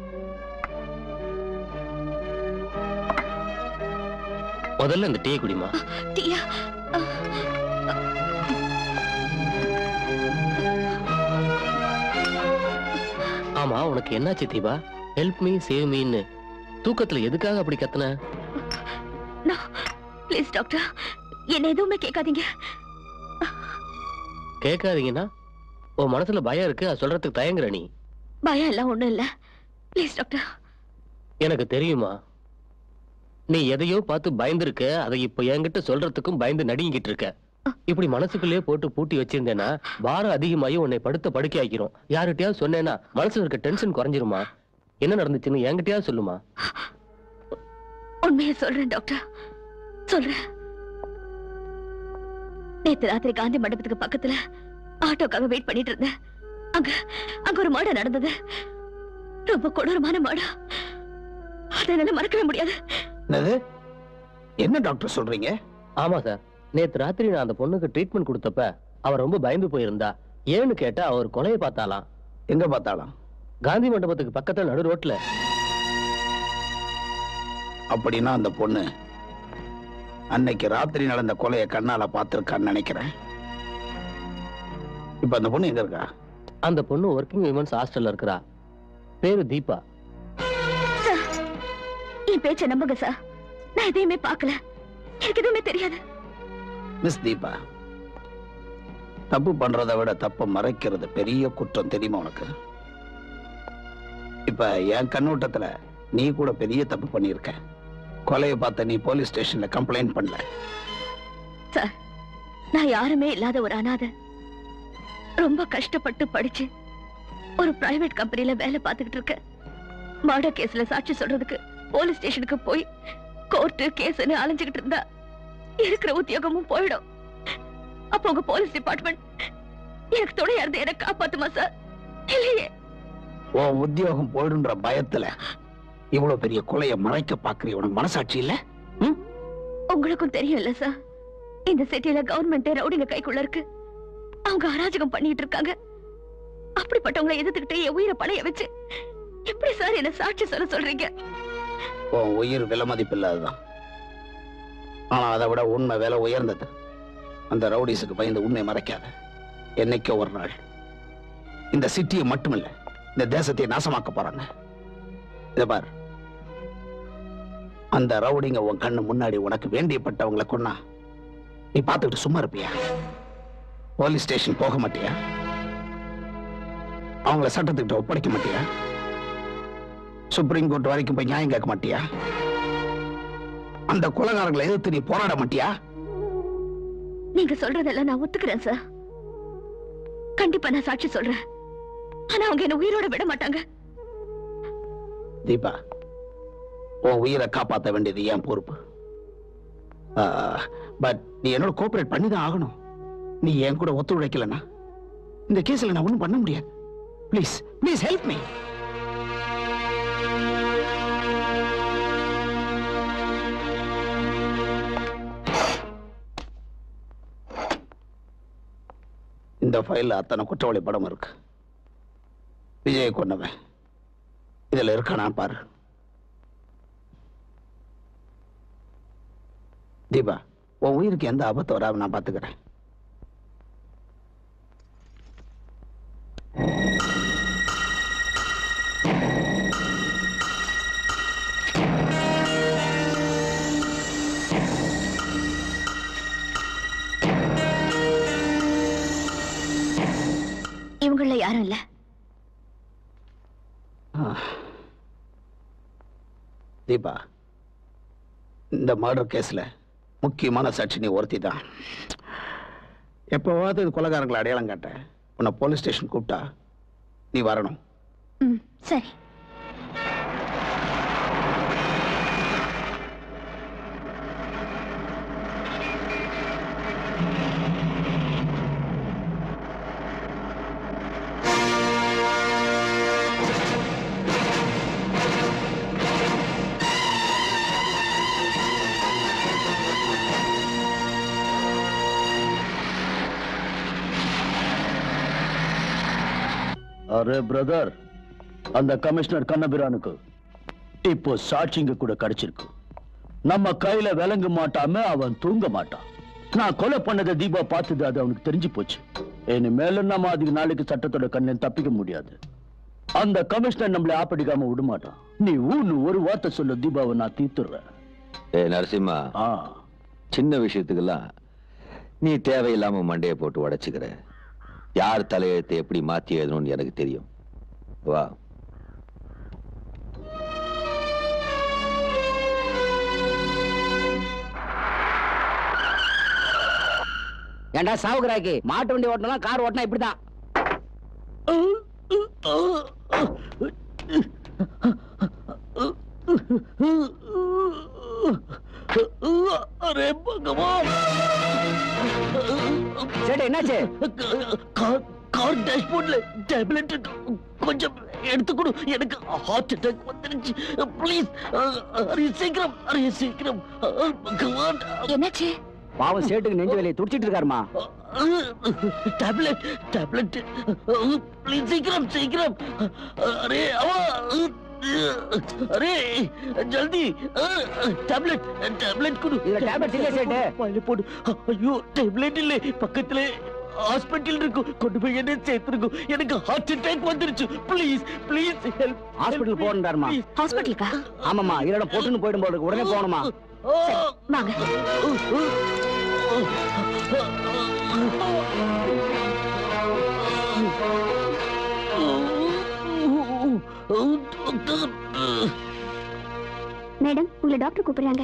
முதல்ல இந்த டீ குடிமா டீயா ஆமா உனக்கு என்னாச்சு தீபா ஹெல்ப் மீ சேவ் மீன்னு தூக்கத்துல எதுக்காக அப்படி கத்துன ப்ளீஸ் டாக்டர் என்ன எதுவுமே கேட்காதீங்க கேட்காதீங்கன்னா உன் மனசுல பயம் இருக்கு அது சொல்றதுக்கு தயங்குற நீ பயம் எல்லாம் ஒண்ணும் இல்ல ப்ளீஸ் டாக்டர் எனக்கு தெரியுமா நீ எதையோ பார்த்து பயந்துருக்க அதை இப்ப என்கிட்ட சொல்றதுக்கும் பயந்து நடுங்கிட்டு இருக்க இப்படி மனசுக்குள்ளேயே போட்டு பூட்டி வச்சிருந்தேன்னா பாரம் அதிகமாகி உன்னை படுத்த படுக்கை ஆக்கிரும் யார்கிட்டயாவது சொன்னேன்னா மனசுல இருக்க டென்ஷன் குறைஞ்சிருமா என்ன நடந்துச்சுன்னு என்கிட்டயாவது சொல்லுமா உண்மையை சொல்றேன் டாக்டர் சொல்றேன் நேத்து ராத்திரி காந்தி மண்டபத்துக்கு பக்கத்துல ஆட்டோக்காக வெயிட் பண்ணிட்டு இருந்தேன் அங்க அங்க ஒரு மாடம் நடந்தது ரொம்ப கொடூரமான மாடம் அதை என்னால மறக்கவே முடியாது என்னது என்ன டாக்டர் சொல்றீங்க ஆமா சார் நேத்து ராத்திரி நான் அந்த பொண்ணுக்கு ட்ரீட்மெண்ட் கொடுத்தப்ப அவ ரொம்ப பயந்து போயிருந்தா ஏன்னு கேட்டா அவர் கொலையை பார்த்தாலாம் எங்க பார்த்தாலாம் காந்தி மண்டபத்துக்கு பக்கத்துல நடு ரோட்ல அப்படின்னா அந்த பொண்ணு அன்னைக்கு ராத்திரி நடந்த கொலையை கண்ணால பார்த்திருக்கான்னு நினைக்கிறேன் இப்ப அந்த பொண்ணு எங்க இருக்கா அந்த பொண்ணு ஒர்க்கிங் விமன்ஸ் ஹாஸ்டல்ல இருக்கிறா பேரு தீபா சார் என் பேச்ச நம்புங்க சார் நான் எதையுமே பார்க்கல எனக்கு எதுவுமே தெரியாது மிஸ் தீபா தப்பு பண்றதை விட தப்பை மறைக்கிறது பெரிய குற்றம் தெரியுமா உனக்கு இப்ப என் கண்ணோட்டத்துல நீ கூட பெரிய தப்பு பண்ணியிருக்க கொலையை பார்த்த நீ போலீஸ் ஸ்டேஷன்ல கம்ப்ளைண்ட் பண்ணல சார் நான் யாருமே இல்லாத ஒரு அனாதை ரொம்ப கஷ்டப்பட்டு படிச்சு ஒரு பிரைவேட் கம்பெனில வேலை பார்த்துக்கிட்டு இருக்கேன் மர்டர் கேஸ்ல சாட்சி சொல்றதுக்கு போலீஸ் ஸ்டேஷனுக்கு போய் கோர்ட்டு கேஸ்னு அலைஞ்சுக்கிட்டு இருந்தா இருக்கிற உத்தியோகமும் போயிடும் அப்ப உங்க போலீஸ் டிபார்ட்மெண்ட் எனக்கு துணையா இருந்து என்ன காப்பாத்துமா சார் இல்லையே உன் உத்தியோகம் போயிடுன்ற பயத்துல இவ்வளவு பெரிய கொலையை மறைக்க பாக்குறிய உனக்கு மனசாட்சி இல்ல உங்களுக்கும் தெரியும்ல சார் இந்த சிட்டில கவர்மெண்ட் ரவுடிங்க கைக்குள்ள இருக்கு அவங்க அராஜகம் பண்ணிட்டு இருக்காங்க அப்படிப்பட்டவங்களை எதிர்த்துக்கிட்டே என் உயிரை பணைய வச்சு எப்படி சார் என்ன சாட்சி சொல்ல சொல்றீங்க உன் உயிர் விலை மதிப்பில்லாததுதான் ஆனா அதை விட உண்மை விலை உயர்ந்தது அந்த ரவுடிஸுக்கு பயந்து உண்மை மறைக்காத என்னைக்கோ ஒரு நாள் இந்த சிட்டியை மட்டுமில்ல இந்த தேசத்தை நாசமாக்க போறாங்க இத பார் அந்த ரவுடிங்க உன் கண்ணு முன்னாடி உனக்கு வேண்டியப்பட்டவங்களை கொன்னா நீ பார்த்துக்கிட்டு சும்மா இருப்பியா போலீஸ் ஸ்டேஷன் போக மாட்டியா அவங்கள சட்டத்துக்கிட்ட ஒப்படைக்க மாட்டியா சுப்ரீம் கோர்ட் வரைக்கும் போய் நியாயம் கேட்க மாட்டியா அந்த கொலகாரங்களை எதிர்த்து நீ போராட மாட்டியா நீங்க சொல்றதெல்லாம் நான் ஒத்துக்கிறேன் சார் கண்டிப்பா நான் சாட்சி சொல்றேன் ஆனா அவங்க என்ன உயிரோட விட மாட்டாங்க தீபா உன் உயிரை காப்பாத்த வேண்டியது என் பொறுப்பு பட் நீ என்னோட கோஆபரேட் பண்ணி தான் ஆகணும் நீ என் கூட ஒத்துழைக்கலனா இந்த கேஸ்ல நான் ஒண்ணும் பண்ண முடியாது ப்ளீஸ் ப்ளீஸ் ஹெல்ப் மீ இந்த ஃபைல்ல அத்தனை குற்றவாளி படம் இருக்கு விஜய் கொண்டவன் இதுல இருக்கானா பாரு தீபா உன் உயிருக்கு எந்த ஆபத்து வராம நான் பாத்துக்கிறேன் இவங்கள யாரும் இல்ல தீபா இந்த மர்டர் கேஸ்ல முக்கியமான சாட்சி நீ ஒருத்தி தான் எப்போவாவது இது கொலைகாரங்களை அடையாளம் காட்ட உன்னை போலீஸ் ஸ்டேஷன் கூப்பிட்டா நீ வரணும் ம் சரி அரே பிரதர் அந்த கமிஷனர் கண்ணபிரானுக்கு இப்போ சாட்சிங்க கூட கிடைச்சிருக்கு நம்ம கையில விளங்க மாட்டாம அவன் தூங்க மாட்டான் நான் கொலை பண்ணதை தீபா பார்த்தது அது அவனுக்கு தெரிஞ்சு போச்சு இனிமேல நம்ம அதுக்கு நாளைக்கு சட்டத்தோட கண்ணன் தப்பிக்க முடியாது அந்த கமிஷனர் நம்மளை ஆப்படிக்காம விட மாட்டான் நீ ஊன்னு ஒரு வார்த்தை சொல்ல தீபாவை நான் தீர்த்துடுறேன் ஏ நரசிம்மா ஆ சின்ன விஷயத்துக்கெல்லாம் நீ தேவையில்லாம மண்டையை போட்டு உடைச்சுக்கிற யார் தலையெழுத்தை எப்படி மாத்தி எழுதணும்னு எனக்கு தெரியும் வா ஏண்டா சாவுகிறாக்கி மாட்டு வண்டி ஓட்டணும் கார் ஓட்டினா இப்படிதான் அரே பகவான் சரி என்னாச்சு கார் கார் டேஷ்போர்ட்ல டேப்லெட் கொஞ்சம் எடுத்து கொடு எனக்கு ஹார்ட் அட்டாக் வந்துருச்சு ப்ளீஸ் அரே சீக்கிரம் அரே சீக்கிரம் பகவான் என்னாச்சு பாவம் சேட்டுக்கு நெஞ்சு வேலையை துடிச்சிட்டு இருக்காருமா டேப்லெட் டேப்லெட் ப்ளீஸ் சீக்கிரம் சீக்கிரம் அரே அவா அரே ஜல்தி டேப்லெட் டேப்லெட் கொடு இதுல tablet இல்ல சேட்டு. வாயில போடு ஐயோ டேப்லெட் இல்லை பக்கத்துல ஹாஸ்பிட்டல் இருக்கும் கொண்டு போய் என்ன சேர்த்துருக்கும் எனக்கு ஹார்ட் அட்டாக் வந்துருச்சு ப்ளீஸ் ப்ளீஸ் ஹெல்ப் ஹாஸ்பிட்டல் போகணுண்டாருமா ஹாஸ்பிட்டலுக்கா ஆமாமா இதோட பொட்டுன்னு போயிடும் போல இருக்கு. உடனே போகணுமா வாங்க மேடம் உங்களை டாக்டர் கூப்பிடுறாங்க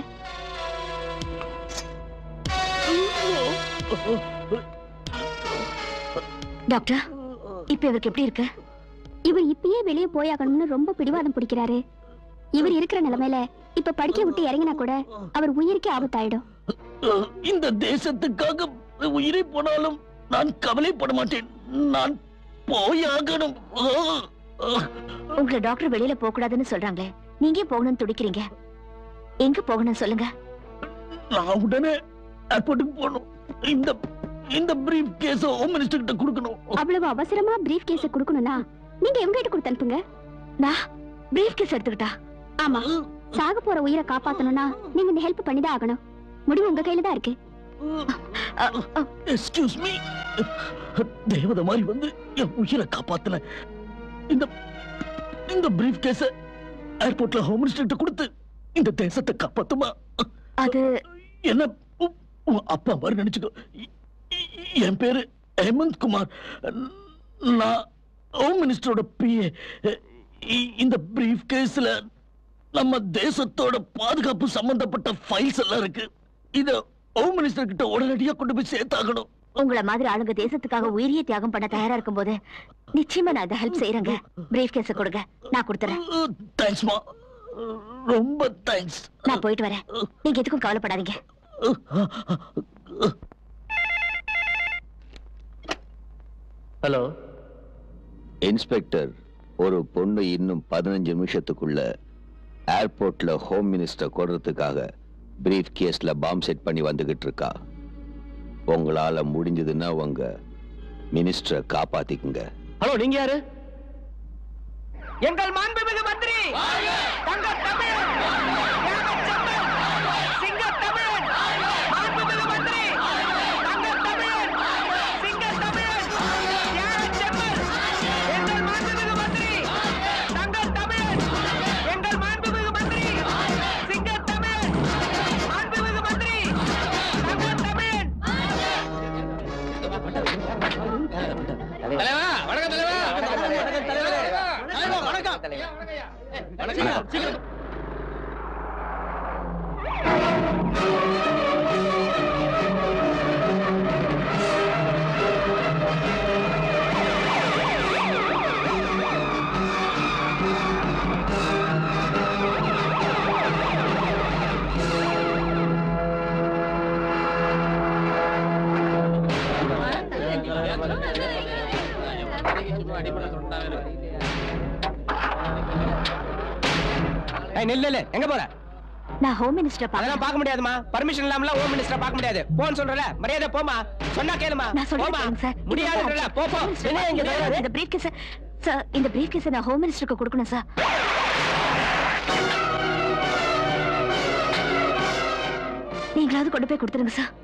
டாக்டர் இப்ப இவருக்கு எப்படி இருக்கு இவர் இப்பயே வெளியே போயாகணும்னு ரொம்ப பிடிவாதம் பிடிக்கிறாரு இவர் இருக்கிற நிலைமையில இப்ப படிக்க விட்டு இறங்கினா கூட அவர் உயிருக்கே ஆபத்தாயிடும் இந்த தேசத்துக்காக உயிரை போனாலும் நான் கவலைப்பட மாட்டேன் நான் போயாகணும் உங்களை டாக்டர் வெளியில போக கூடாதுன்னு சொல்றாங்களே நீங்க ஏன் போகணும்னு துடிக்கிறீங்க எங்க போகணும் சொல்லுங்க நான் உடனே ஏர்போர்ட்டுக்கு போகணும் இந்த இந்த பிரீஃப் கேஸ் ஹோம் மினிஸ்டர் கிட்ட கொடுக்கணும் அவ்வளவு அவசரமா பிரீஃப் கேஸ குடுக்கணும்னா நீங்க எங்க கிட்ட கொடுத்து அனுப்புங்க நான் பிரீஃப் கேஸ் எடுத்துக்கிட்டா ஆமா சாக போற உயிரை காப்பாத்தணும்னா நீங்க இந்த ஹெல்ப் பண்ணிதான் ஆகணும் முடிவு உங்க கையில தான் இருக்கு எக்ஸ்கியூஸ் மீ தேவதை மாதிரி வந்து என் உயிரை காப்பாத்தல இந்த இந்த பிரீஃப் கேஸ ஏர்போர்ட்ல ஹோம் மினிஸ்டர் கிட்ட கொடுத்து இந்த தேசத்தை காப்பாத்துமா அது என்ன உ- உன் அப்பா மாதிரி நினைச்சுக்கோ இ- இ- என் பேரு ஹேமந்த் குமார் நான் ஹோம் மினிஸ்டரோட பிஏ இந்த பிரீஃப் கேஸ்ல நம்ம தேசத்தோட பாதுகாப்பு சம்பந்தப்பட்ட ஃபைல்ஸ் எல்லாம் இருக்கு இத ஹோம் மினிஸ்டர் கிட்ட உடனடியா கொண்டு போய் சேர்த்தாகணும் உங்கள மாதிரி ஆளுங்க தேசத்துக்காக உயிரியே தியாகம் பண்ண தயாரா இருக்கும்போது நிச்சயமா நான் இந்த ஹெல்ப் செய்யறேங்க பிரீஃப் கேஸ கொடுங்க நான் கொடுத்துறேன் தேங்க்ஸ்மா ரொம்ப தேங்க்ஸ் நான் போயிட்டு வரேன் நீங்க எதுக்கும் கவலைப்படாதீங்க ஹலோ இன்ஸ்பெக்டர் ஒரு பொண்ணு இன்னும் பதினஞ்சு நிமிஷத்துக்குள்ள ஏர்போர்ட்ல ஹோம் மினிஸ்டர் கொடுறதுக்காக பிரீஃப் கேஸ்ல பாம் செட் பண்ணி வந்துகிட்டு இருக்கா உங்களால முடிஞ்சதுன்னா உங்க மினிஸ்டரை காப்பாத்திக்குங்க ஹலோ நீங்க யாரு எங்கள் மாண்புமிகு மந்திரி தங்க தமிழன் தியாகச்செம்மன், சிங்கத் தமிழன், மாண்புமிகு மந்திரி தங்க தமிழன், சிங்கத் தமிழன், தியாகச்செம்மன், எங்கள் மாண்புமிகு மந்திரி தங்க தமிழன், எங்கள் மாண்புமிகு மந்திரி சிங்கத் தமிழன், மாண்புமிகு மந்திரி தங்க தமிழன் தலைவா வணக்கம் தலைவா வணக்கம் தலைவா தலைவா வணக்கம் வணக்கம் சீக்கிரம் ஏய் நில்லு நில்லு எங்க போற நான் ஹோம் மினிஸ்டர் அதெல்லாம் பார்க்க முடியாதுமா பர்மிஷன் இல்லாமல ஹோம் மினிஸ்டர் பார்க்க முடியாது போன்னு சொல்றல மரியாதை போமா சொன்னா கேளுமா நான் சொல்றேன் போமா கேளுங்க சார் முடியாதுன்றல போ போ என்ன இங்க தயாரு இந்த பிரீஃப் கேஸ சார் இந்த பிரீஃப் கேஸை நான் ஹோம் மினிஸ்டருக்கு கொடுக்கணும் சார் நீங்களாவது கொண்டு போய் கொடுத்துருங்க சார்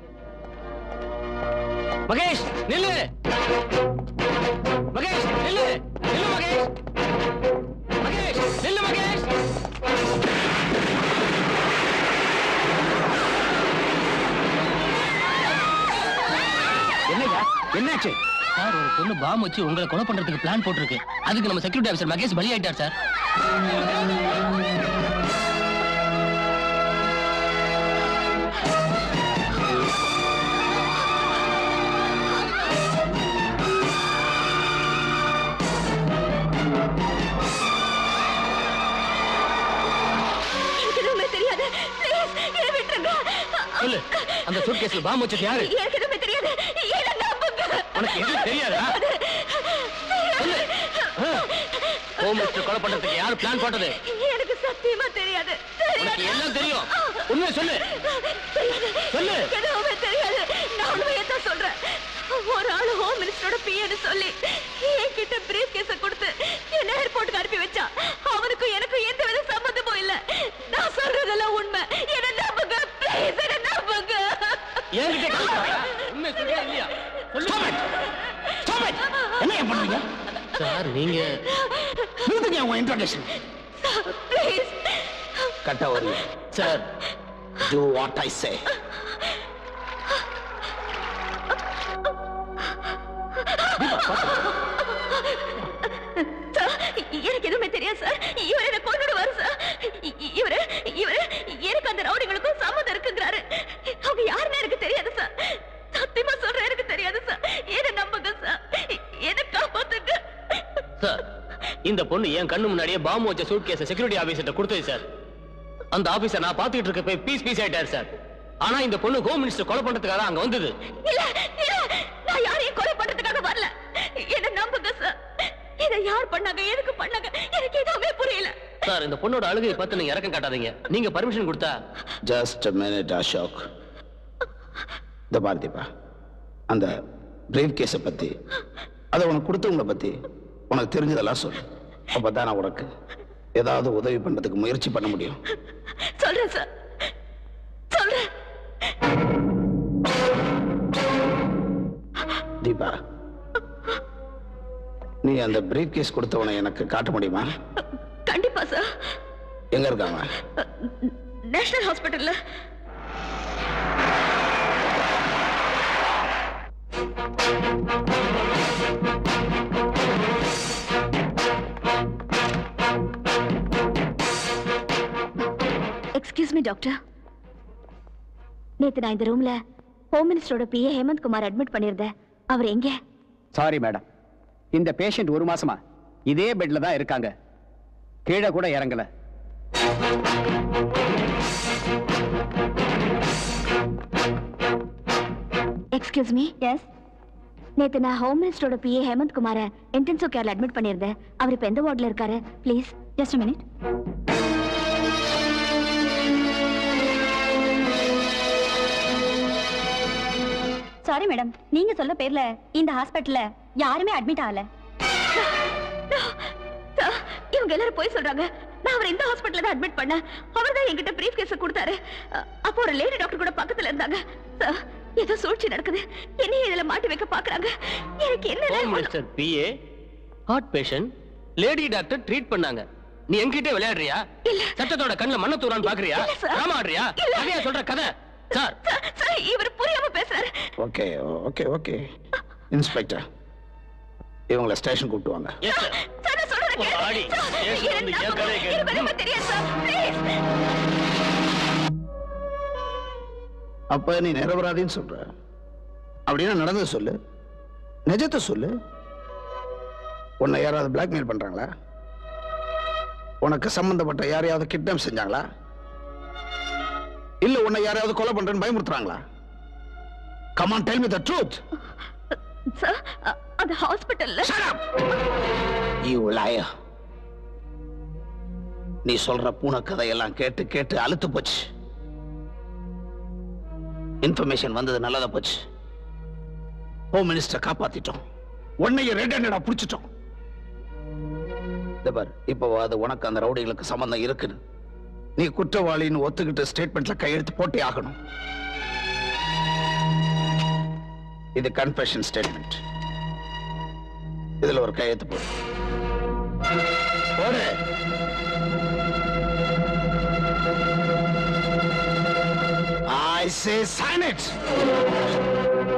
மகேஷ் நில்லு மகேஷ் நில்லு நில்லு மகேஷ் மகேஷ் நில்லு மகேஷ் என்னையா என்னாச்சு சார் ஒரு பொண்ணு பாம் வச்சு உங்களை கொலை பண்றதுக்கு பிளான் போட்டிருக்கு அதுக்கு நம்ம செக்யூரிட்டி ஆஃபீஸர் மகேஷ் பலி ஆயிட்டார் சார் எனக்கு எதுவுமே தெரியாது ப்ளீஸ் என்னை விட்டுருங்க சொல்லு அந்த சூட் கேஸ்ல பாம் வச்சது யாரு எனக்கு எதுவுமே தெரியாது என்னை நம்புங்க உனக்கு எதுவும் தெரியாதா சொல்லு ஹோம் மினிஸ்டர் கொலை பண்றதுக்கு யார் பிளான் போட்டது எனக்கு சத்தியமா தெரியாது உனக்கு எல்லாம் தெரியும் உண்மையை சொல்லு சொல்லு எதுவுமே தெரியாது நான் உண்மையை தான் சொல்றேன் ஒரு ஆளு ஹோம் மினிஸ்டரோட பிஏன்னு சொல்லி என்கிட்ட பிரீஃப் கேஸ கொடுத்து என்ன ஏர்போர்ட்டுக்கு அனுப்பி வச்சான் அவனுக்கும் எனக்கும் எந்த வித சம்மந்தமும் இல்ல நான் சொல்றதெல்லாம் உண்மை என்ன நம்புங்க ப்ளீஸ் என்ன நம்புங்க என்கிட்ட கலக்காத. உண்மையை சொல்றியா இல்லையா சொல்லு என்ன பண்றீங்க சார் நீங்க நிறுத்துங்க உங்க இன்ட்ரோடக்ஷன் ப்ளீஸ் கட்ட ஒரு sir do what I say. Sir, எனக்கு எதுவுமே தெரியாது சார் இவர் என்ன கொண்டுடுவாரு சார் இ- இ- இவரு இவரு எனக்கு அந்த ரவுடிங்களுக்கும் சம்மதம் இருக்குங்கிறாரு அவங்க யாருன்னு எனக்கு தெரியாது சார் சத்தியமா சொல்றேன் எனக்கு தெரியாது சார் என்ன நம்புங்க சார் என்ன காப்பாத்துங்க சார் இந்த பொண்ணு என் கண்ணு முன்னாடியே பாம்பு வச்ச சூட் கேஸ செக்யூரிட்டி ஆபீசர்ட்ட கொடுத்தது சார் அந்த ஆபீசர் நான் பாத்துக்கிட்டு இருக்க போய் பீஸ் பீஸ் ஆயிட்டாரு சார் ஆனா இந்த பொண்ணு ஹோம் மினிஸ்டர் கொலை பண்றதுக்காக அங்க வந்தது இல்ல இல்ல நான் யாரையும் கொலை பண்றதுக்காக வரல என்ன நம்புங்க சார் இதை யார் பண்ணாங்க எதுக்கு பண்ணாங்க எனக்கு எதுவுமே புரியல சார் இந்த பொண்ணோட அழுகையை பார்த்து நீங்க இறக்கம் காட்டாதீங்க நீங்க பர்மிஷன் கொடுத்தா ஜஸ்ட் மினிட் அசோக் இந்த பார்த்திப்பா அந்த பிரீஃப் கேஸை பத்தி அதை உனக்கு கொடுத்தவங்கள பத்தி உனக்கு தெரிஞ்சதெல்லாம் சொல்லு அப்பதான் நான் உனக்கு ஏதாவது உதவி பண்றதுக்கு முயற்சி பண்ண முடியும் சொல்றேன் சார் சொல்றேன் தீபா நீ அந்த பிரீஃப் கேஸ் கொடுத்தவனை எனக்கு காட்ட முடியுமா கண்டிப்பா சார் எங்க இருக்காங்க நேஷனல் ஹாஸ்பிட்டல்ல எக்ஸ்கியூஸ் மீ டாக்டர் நேத்து நான் இந்த ரூம்ல ஹோம் மினிஸ்டரோட பிஏ ஹேமந்த் குமார் அட்மிட் பண்ணியிருந்தேன் அவர் எங்க சாரி மேடம் இந்த பேஷண்ட் ஒரு மாசமா இதே பெட்ல தான் இருக்காங்க கீழே கூட இறங்கல எக்ஸ்கியூஸ் மீ எஸ் நேத்து நான் ஹோம் மினிஸ்டரோட பிஏ ஹேமந்த் குமார இன்டென்சிவ் கேர்ல அட்மிட் பண்ணியிருந்தேன் அவர் இப்ப எந்த வார்டில் இருக்காரு please just minute sorry madam நீங்க சொல்ல பேர்ல இந்த ஹாஸ்பிட்டல்ல யாருமே அட்மிட் ஆகல இவங்க எல்லாரும் போய் சொல்றாங்க நான் அவரை இந்த ஹாஸ்பிட்டல்ல தான் அட்மிட் பண்ணேன் அவர் தான் என்கிட்ட பிரீஃப் கேஸ் கொடுத்தாரு அ- அப்போ ஒரு லேடி டாக்டர் கூட பக்கத்துல இருந்தாங்க சார், ஏதோ சூழ்ச்சி நடக்குது என்னையும் இதுல மாட்டி வைக்க பாக்குறாங்க எனக்கு ஹோம் என்ன minister PA heart patient lady doctor treat பண்ணாங்க நீ என்கிட்ட விளையாடுறியா சட்டத்தோட கண்ணுல மண்ண தூரான்னு பாக்குறியா இல்ல, சார். ராமா ஆடுறியா இல்ல. கதையா சொல்ற கதை சார் சார், சார், இவர் புரியாம பேசுறாரு ஓகே ஓகே ஓகே இன்ஸ்பெக்டர் இவங்கள ஸ்டேஷன் கூப்பிட்டு வாங்க எஸ் சார் சார், நான் சொல்றதை உங்க கேளுங்க. ஆடி, சார், ஸ்டேஷன் என்ன வந்து என் நம்புங்க. கதையை கேளு. எனக்கு எதுவுமே தெரியாது சார் ப்ளீஸ் அப்ப நீ நிரபராதின்னு சொல்ற அப்படின்னா நடந்தது சொல்லு நிஜத்தை சொல்லு உன்னை யாராவது பிளாக்மெயில் பண்றாங்களா உனக்கு சம்பந்தப்பட்ட யாரையாவது கிட்னாப் செஞ்சாங்களா இல்ல உன்னை யாரையாவது கொலை பண்றேன்னு பயமுறுத்துறாங்களா come on tell me the truth sir அ- அந்த ஹாஸ்பிட்டல்ல யூ liar நீ சொல்ற பூனை கதையெல்லாம் கேட்டு கேட்டு அழுத்து போச்சு இன்ஃபர்மேஷன் வந்தது நல்லதா போச்சு ஹோம் மினிஸ்டர் காப்பாத்திட்டோம் உன்னைய ரெட் ஹேண்டடா புடிச்சிட்டோம் இந்த பார் இப்போ அது உனக்கு அந்த ரவுடிகளுக்கு சம்பந்தம் இருக்குன்னு நீ குற்றவாளின்னு ஒத்துக்கிட்டு ஸ்டேட்மெண்ட்ல கையெழுத்து போட்டே ஆகணும் இது கன்ஃபெஷன் ஸ்டேட்மெண்ட் இதுல ஒரு கையெழுத்து போடு போடு I say sign it.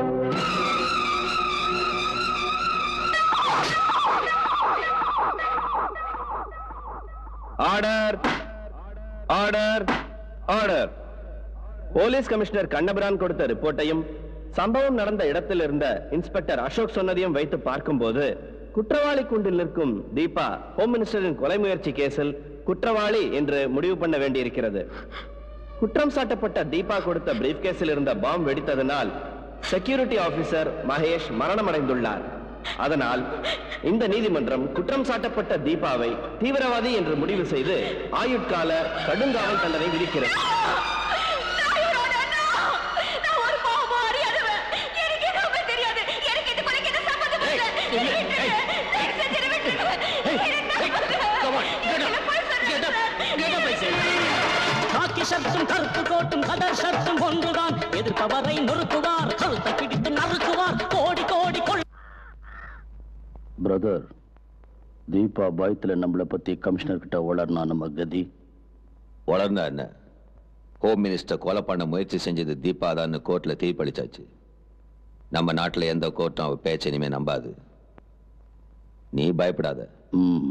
Order order order police commissioner Kannabiran கொடுத்த ரிப்போர்ட்டையும் சம்பவம் நடந்த இடத்தில் இருந்த இன்ஸ்பெக்டர் அசோக் சொன்னதையும் வைத்து பார்க்கும்போது குற்றவாளி கூண்டில் நிற்கும் தீபா ஹோம் மினிஸ்டரின் கொலை முயற்சி கேஸில் குற்றவாளி என்று முடிவு பண்ண வேண்டியிருக்கிறது குற்றம் சாட்டப்பட்ட தீபா கொடுத்த பிரீஃப் கேஸில் இருந்த பாம் வெடித்ததனால் செக்யூரிட்டி ஆபீசர் மகேஷ் மரணமடைந்துள்ளார் அதனால் இந்த நீதிமன்றம் குற்றம் சாட்டப்பட்ட தீபாவை தீவிரவாதி என்று முடிவு செய்து ஆயுட்கால கடுங்காவல் தண்டனை விதிக்கிறது காக்கி ஷர்ட்டும் கருப்பு கோட்டும் கதர் ஷர்ட்டும் ஒன்றுதான் எதிர்ப்பவரை நொறுக்குவார் கழுத்தை பிடித்து நறுக்குவார் கோடி கோடி கொள் பிரதர் தீபா பயத்துல நம்மளை பத்தி கமிஷனர் கிட்ட வளர்னா நம்ம கதி வளர்ந்தா என்ன ஹோம் மினிஸ்டர் கொலை பண்ண முயற்சி செஞ்சது தீபா தான் கோர்ட்ல தீர்ப்பளிச்சாச்சு நம்ம நாட்டுல எந்த கோர்ட்டும் அவ பேச்ச இனிமே நம்பாது நீ பயப்படாத ம்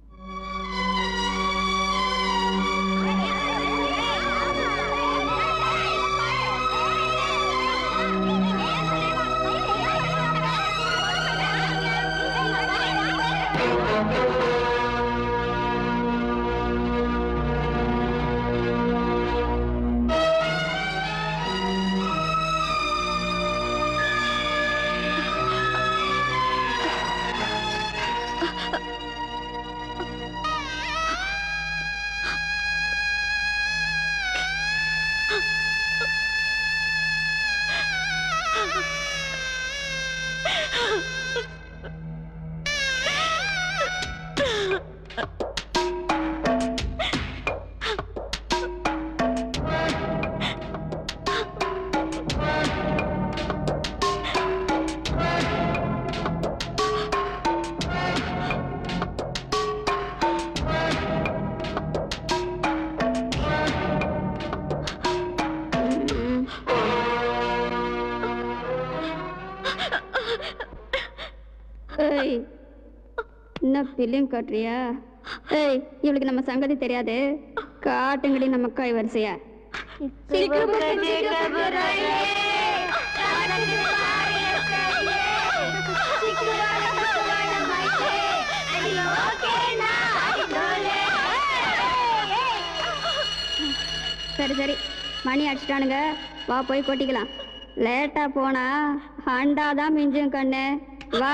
ஏய் என்ன பிலிம் காட்டுறியா ஏய் இவளுக்கு நம்ம சங்கதி தெரியாது காட்டுங்கடி நம்ம காய் வரிசையா சரி சரி மணி அடிச்சிட்டானுங்க வா போய் கொட்டிக்கலாம் லேட்டா போனா ஹண்டா தான் மிஞ்சும் கண்ணு வா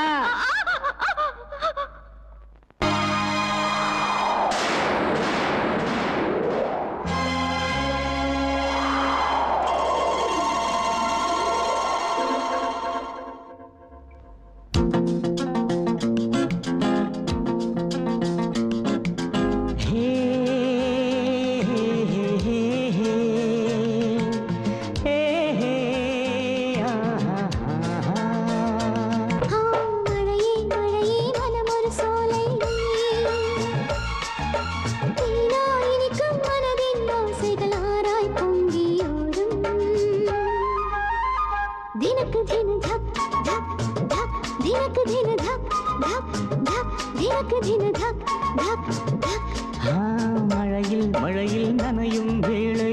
மழையே மழையே மனமொரு சோலை தேனாய் இனிக்கும் மனதின் ஆசைகள் ஆராய் பொங்கியோடும் தினக்கு தின தப் தப் தப் தினக்கு தின தப் தப் தப் தினக்கு தின தப் தப் தப் ஆ, மழையில் மழையில் நனையும் வேளை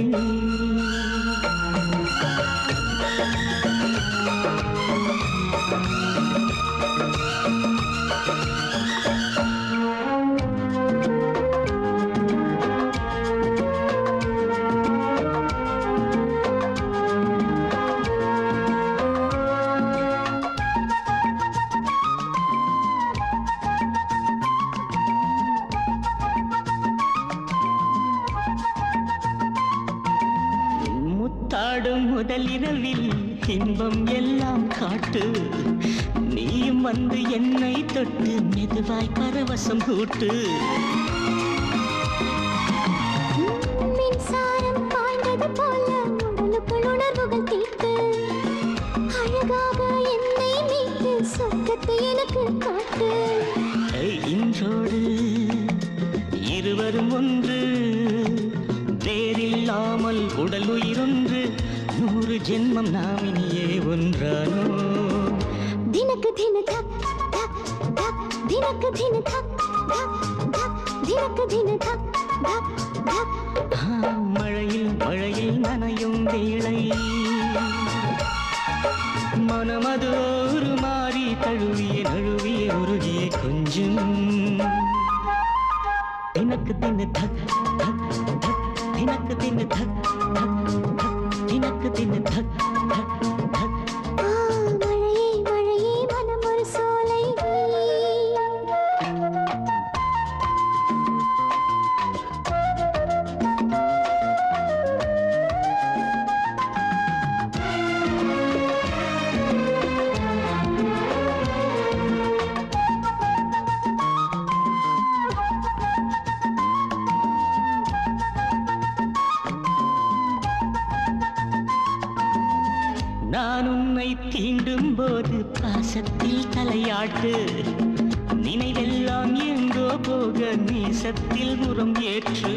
முத்தாடும் முதலிரவில் இன்பம் எல்லாம் காட்டு நீயும் வந்து என்னை தொட்டு மெதுவாய் பரவசம் கூட்டு மின்சாரம் பாய்ந்தது போல உடலுக்குள் உணர்வுகள் தீட்டு அழகாக என்னை மீட்டு சொர்க்கத்தை எனக்கு காட்டு ஏய், இன்றோடு இருவரும் ஒன்று வேறில்லாமல் உடல் உயிரொன்று நூறு ஜென்மம் நாம் இனியே ஒன்றானோ தினக்கு தின தக் தக் தக் தினக்கு தின தக் தக் தக் தினக்கு தின தக் தக் தக் ஆ, மழையில் மழையில் நனையும் வேளை மனமது ஒரு மாறி தழுவிய நழுவிய உருகிய கொஞ்சம் தினக்கு தின தக் தக் தக் தினக்கு தின தக் தக் தக் தினக்கு தின தக் தக் தக் ஆ மழையே மழையே மனம் ஒரு சோலை நான் உன்னை தீண்டும் போது பாசத்தில் தலையாட்டு நினைவெல்லாம் எங்கோ போக நேசத்தில் முறம் ஏற்று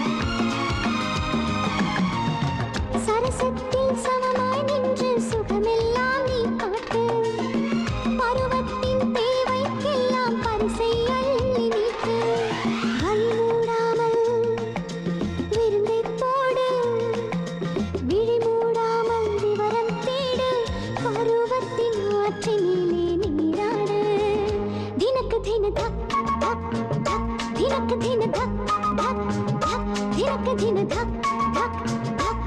சரசத்தில் சமமாய் நின்று சுகமெல்லாம் நீ காட்டு பருவத்தின் தேவைக்கெல்லாம் பரிசை அள்ளி நீட்டு வழி மூடாமல் விருந்தை போடு விழி மூடாமல் விவரம் தேடு பருவத்தின் ஆற்றினிலே நீராடு தினக்கு தின தக் தக் தக் தினக்கு தின தக் தக் தக் தினக்கு தின தக் தக் தக்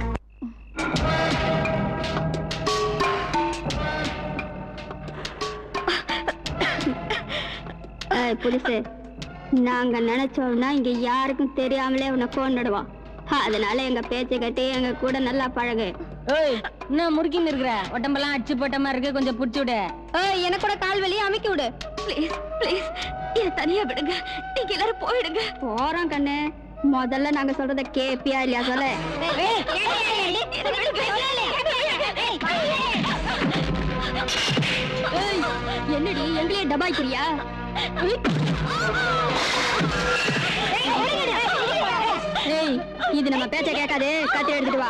ஏய் புதுசு நாங்க நினைச்சோம்னா இங்க யாருக்கும் தெரியாமலே உன்னை கொண்டுடுவோம் அதனால எங்க பேச்சை கட்டி எங்க கூட நல்லா பழகு ஏய் என்ன முறுக்கின்னு இருக்கிற உடம்பெல்லாம் அடிச்சு போட்ட மாதிரி இருக்கு கொஞ்சம் புடிச்சு விடு ஏய் எனக்கு கூட கால் வலியை அமைக்கி விடு ப்ளீஸ் ப்ளீஸ் என்ன தனியா விடுங்க நீங்க எல்லாரும் போயிடுங்க போறோம் கண்ணு முதல்ல நாங்க சொல்றத கேப்பியா இல்லையா சொல்ல ஏய், என்னடி எங்களையே டபாய்க்கிறியா ஏய் இது நம்ம பேச்ச கேட்காது கத்தி எடுத்துட்டு வா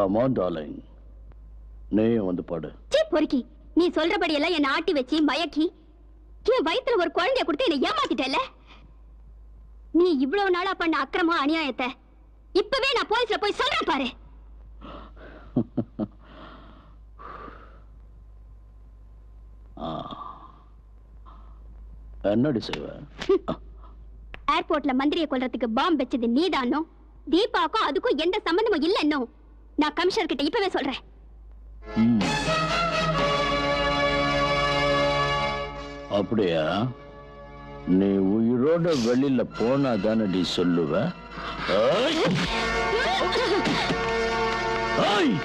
கமான் டார்லிங் நீயும் வந்து பாடு சீ பொறுக்கி நீ சொல்றபடி எல்லாம் என்ன ஆட்டி வச்சு மயக்கி என் வயித்துல ஒரு குழந்தைய கொடுத்து என்னை ஏமாத்திட்டல நீ இவ்வளவு நாளா பண்ண அக்கிரமம் அநியாயத்தை இப்பவே நான் போலீஸ்ல போய் சொல்றேன் பாரு ஆ. என்னடி செய்வ ஏர்போர்ட்ல மந்திரியை கொல்றதுக்கு பாம்பு வச்சது நீதானோ தீபாக்கும் அதுக்கும் எந்த சம்பந்தமும் இல்லைன்னோ நான் கமிஷனர் கிட்ட இப்பவே சொல்றேன் ம். அப்படியா நீ உயிரோட வெளியில போனா தானடி சொல்லுவ ஏய்! ஏய்!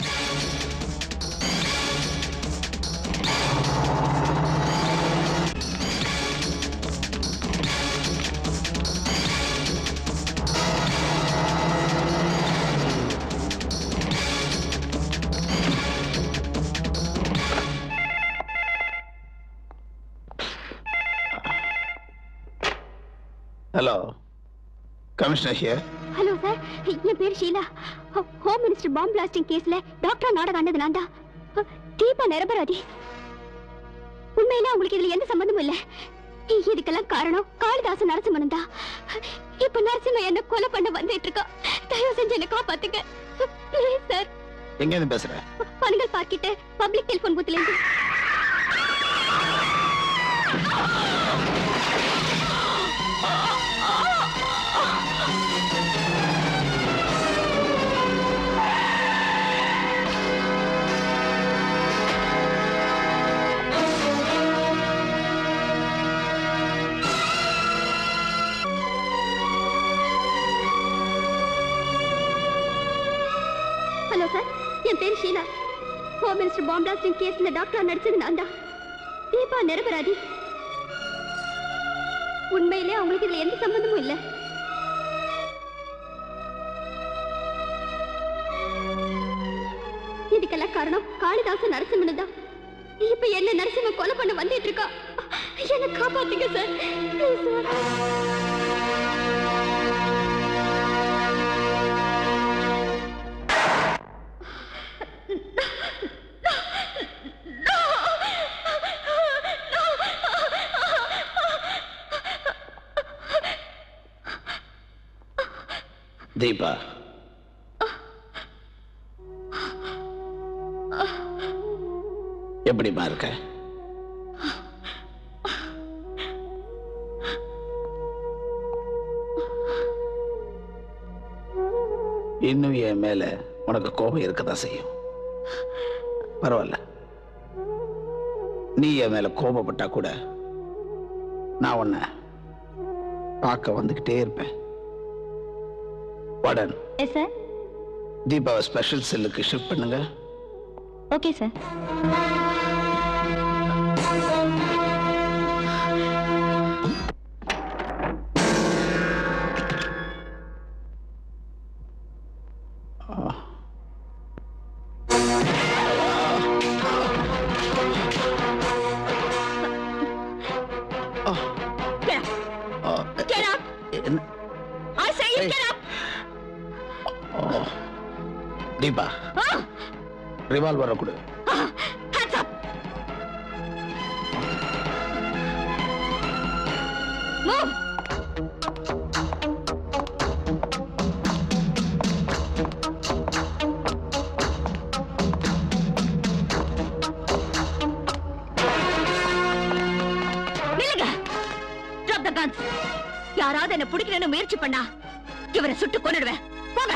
Hello commissioner here hello sir என் பேர் Sheela home minister bomb blasting கேஸ்ல டாக்டர் நாடகம் ஆனது நான் தான் தீபா நிரபராதி உண்மையில உங்களுக்கு இதுல எந்த சம்பந்தமும் இல்ல இதுக்கெல்லாம் காரணம் காளிதாசன் நரசிம்மன் தான் இப்ப நரசிம்மன் என்ன கொலை பண்ண வந்துட்டு இருக்கா தயவு செஞ்சு என்ன காப்பாத்துங்க ப்ளீஸ் சார் எங்க இருந்து பேசுற பனகல் பார்க்கிட்ட பப்ளிக் டெலிபோன் பூத்துல இருந்து ஹலோ சார் என் பேர் Sheela home minister bomb blasting கேஸ்ல டாக்டர் நடிச்சது நான் தான் தீபா நிரபராதி உண்மையிலே அவங்களுக்கு இதுல எந்த சம்பந்தமும் இல்ல இதுக்கெல்லாம் காரணம் காளிதாசன் நரசிம்மன் தான் இப்ப என்ன நரசிம்மன் கொலை பண்ண வந்துட்டு இருக்கா என்ன காப்பாத்துங்க சார் Please, sir. தீபா எப்படிமா இருக்க இன்னும் என் மேல உனக்கு கோபம் இருக்கதான் செய்யும் பரவாயில்ல நீ என் மேல கோபப்பட்டா கூட நான் உன்னை பார்க்க வந்துகிட்டே இருப்பேன் வார்டன் எஸ் சார் தீபாவை ஸ்பெஷல் செல்லுக்கு ஷிஃப்ட் பண்ணுங்க okay sir Get up! Get up! I say you get up! Deepa Ah! ரிவால்வரை கொடு Ah! Hands up! Move! நில்லுங்க Drop the guns. யாராவது என்ன பிடிக்கணும்னு முயற்சி பண்ணா இவரை சுட்டு கொன்னுடுவேன் போங்க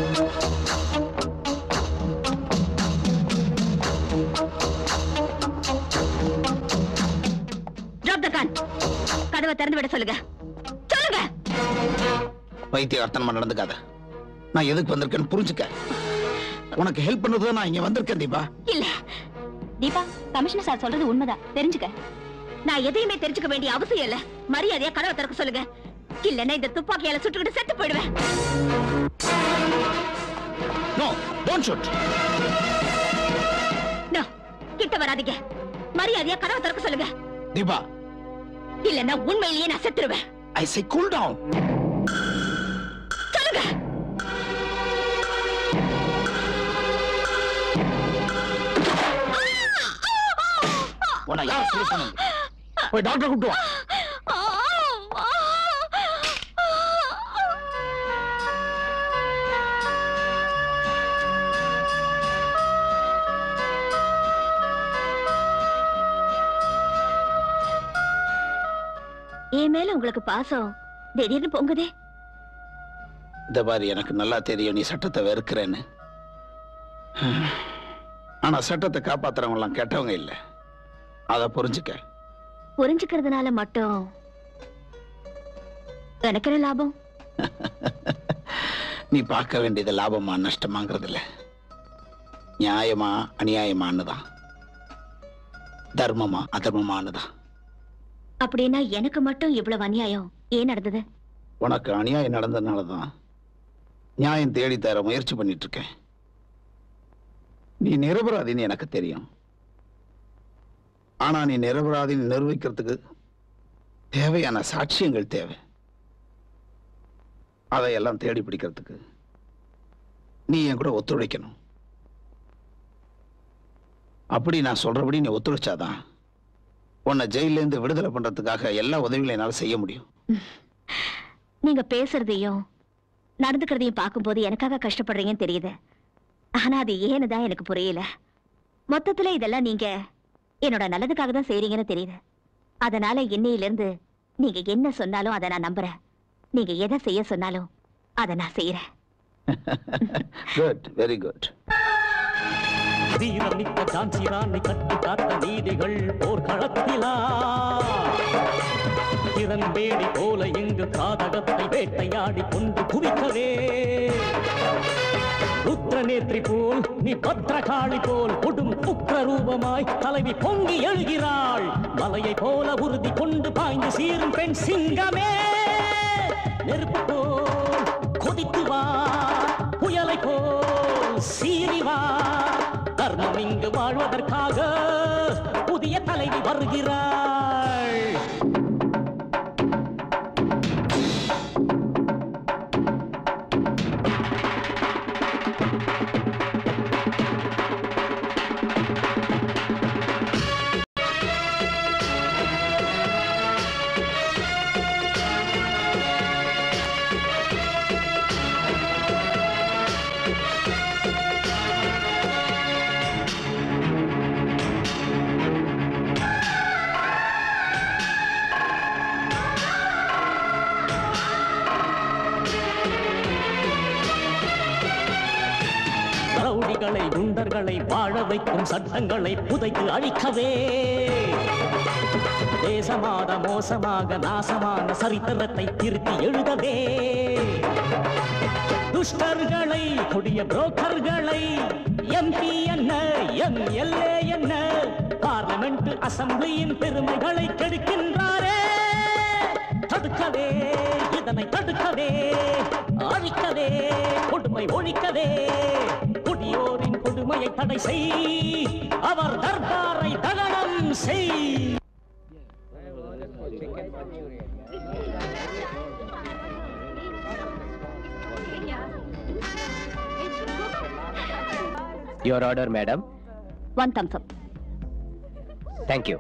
Drop the gun. கதவை திறந்து விட சொல்லுங்க சொல்லுங்க வைத்தியர்த்தனமா நடந்துக்காத நான் எதுக்கு வந்திருக்கேன்னு புரிஞ்சுக்க உனக்கு ஹெல்ப் பண்ணதுதான் நான் இங்க வந்திருக்கேன் தீபா இல்ல தீபா கமிஷனர் சார் சொல்றது உண்மைதான் தெரிஞ்சுக்க நான் எதையுமே தெரிஞ்சுக்க வேண்டிய அவசியம் இல்ல மரியாதையா கதவை திறக்க சொல்லுங்க இல்லன்னா இந்த துப்பாக்கியால சுட்டுக்கிட்டு செத்து போயிடுவேன் நோ டோன்ட் ஷூட் No, கிட்ட வராதீங்க மரியாதையா கதவை திறக்க சொல்லுங்க தீபா இல்லன்னா உண்மையிலேயே நான் செத்துருவேன் ஐ சே கூல் டவுன் சொல்லுங்க உன்னை யார் சொல்லி சொன்னது போய் டாக்டர் கூப்பிட்டு வா என் மேல உங்களுக்கு பாசம் திடீர்னு பொங்குதே இந்த மாதிரி எனக்கு நல்லா தெரியும் நீ சட்டத்தை வெறுக்கிறேன்னு ஆனா சட்டத்தை காப்பாத்துறவங்க எல்லாம் கெட்டவங்க இல்ல அத புரிஞ்சுக்க புரிஞ்சுக்கிறதுனால மட்டும் எனக்கு என்ன லாபம் நீ பார்க்க வேண்டியது லாபமா நஷ்டமாங்கிறது இல்ல நியாயமா அநியாயமான்னு தான் தர்மமா அதர்மமான்னு தான் அப்படின்னா எனக்கு மட்டும் இவ்வளவு அநியாயம் ஏன் நடந்தது உனக்கு அநியாயம் நடந்ததுனால தான் நியாயம் தேடி தர முயற்சி பண்ணிட்டு இருக்கேன் நீ நிரபராதின்னு எனக்கு தெரியும் ஆனா நீ நிரபராதின்னு நிரூபிக்கிறதுக்கு தேவையான சாட்சியங்கள் தேவை அதையெல்லாம் தேடி பிடிக்கிறதுக்கு நீ என் கூட ஒத்துழைக்கணும் அப்படி நான் சொல்றபடி நீ ஒத்துழைச்சாதான் உன்னை ஜெயில இருந்து விடுதலை பண்றதுக்காக எல்லா உதவிகளையும் என்னால செய்ய முடியும் நீங்க பேசுறதையும் நடந்துக்கிறதையும் பார்க்கும்போது எனக்காக கஷ்டப்படுறீங்கன்னு தெரியுது ஆனா அது ஏன்னு தான் எனக்கு புரியல மொத்தத்துல இதெல்லாம் நீங்க என்னோட நல்லதுக்காக தான் செய்றீங்கன்னு தெரியுது அதனால இன்னையில இருந்து நீங்க என்ன சொன்னாலும் அதை நான் நம்புறேன் நீங்க எதை செய்ய சொன்னாலும் அதை நான் செய்யறேன் குட் வெரி குட் வீரம் மிக்க ஜான்சி ராணி கட்டி காத்த நீதிகள் போர்க்களத்திலா திறன்பேடி போல இங்கு காதகத்தை வேட்டையாடி கொண்டு குவிக்கவே ருத்ரநேத்ரி போல் நீ பத்ரகாளி போல் கொடும் உக்ர ரூபமாய் தலைவி பொங்கி எழுகிறாள் மலையை போல உறுதி கொண்டு பாய்ந்து சீரும் பெண் சிங்கமே நெருப்பு போல் கொதித்து வா புயலை போல் சீறி வா தர்மம் இங்கு வாழ்வதற்காக புதிய தலைவி வருகிறாள் ரவுடிகளை குண்டர்களை வாழ வைக்கும் சட்டங்களை புதைத்து அழிக்கவே தேசமாத மோசமாக நாசமான சரித்திரத்தை திருத்தி எழுதவே துஷ்டர்களை கொடிய புரோக்கர்களை எம்பி என்ன எம்எல்ஏ என்ன பார்லிமெண்ட் அசம்பிளியின் பெருமைகளை கெடுக்கின்றாரே தடுக்கவே இதனை தடுக்கவே அழிக்கவே கொடுமை ஒழிக்கவே குடியோரின் கொடுமையை தடை செய் அவர் தர்பாரை தகனம் செய் your order madam one thumbs up thank you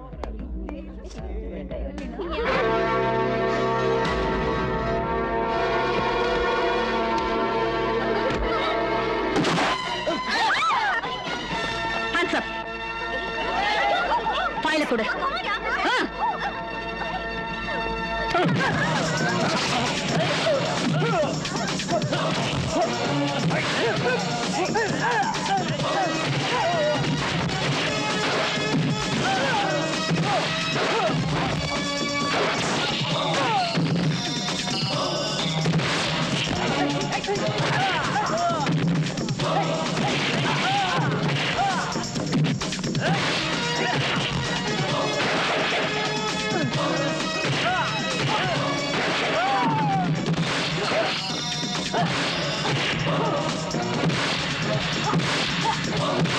hands up ஃபைல கொடு ஆ. Ah!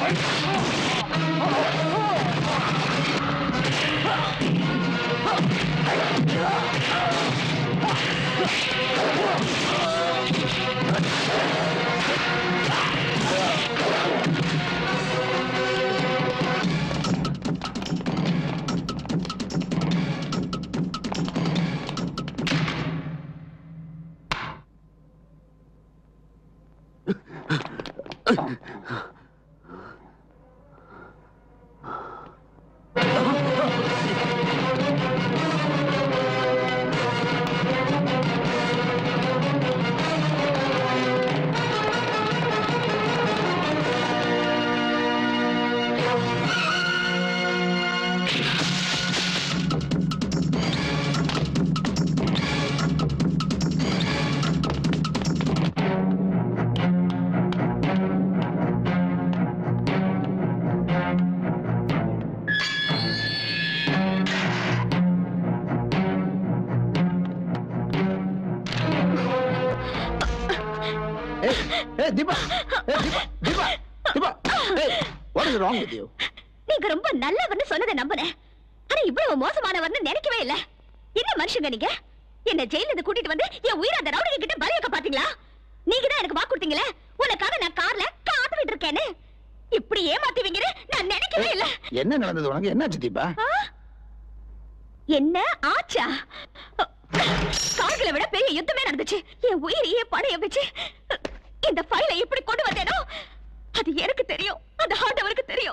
Hey, hey, Deepa! Hey, Deepa! Deepa! Deepa! Hey, what is wrong with you? நீங்க ரொம்ப நல்லவர்னு சொன்னதை நம்பினேன் ஆனா இவ்வளவு மோசமானவர்னு நினைக்கவே இல்ல என்ன மனுஷங்க நீங்க என்ன ஜெயில இருந்து கூட்டிட்டு வந்து என் உயிரை அந்த ரவுடிங்க கிட்ட பலி வைக்க பாத்தீங்களா நீங்க தான் எனக்கு வாக்கு கொடுத்தீங்களே உனக்காக நான் கார்ல காத்துக்கிட்டு இருக்கேன்னு இப்படி ஏமாத்துவீங்கன்னு நான் நினைக்கவே இல்ல என்ன நடந்தது உனக்கு என்னாச்சு தீபா ஆ? என்ன ஆச்சா கார்களை விட பெரிய யுத்தமே நடந்துச்சு என் உயிரையே பணைய வச்சு இந்த ஃபைலை எப்படி கொண்டு வந்தேனோ அது எனக்கு தெரியும் அந்த ஆண்டவருக்கு தெரியும்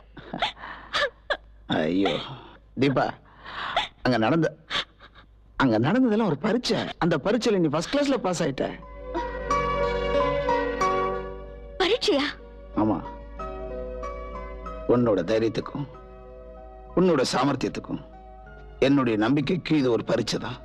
ஐயோ தீபா அங்க நடந்த அங்க நடந்ததெல்லாம் ஒரு பரீட்சை அந்த பரீட்சையில நீ ஃபர்ஸ்ட் கிளாஸ்ல பாஸ் ஆயிட்ட பரீட்சையா ஆமா உன்னோட தைரியத்துக்கும் உன்னோட சாமர்த்தியத்துக்கும் என்னுடைய நம்பிக்கைக்கு இது ஒரு பரீட்சை தான்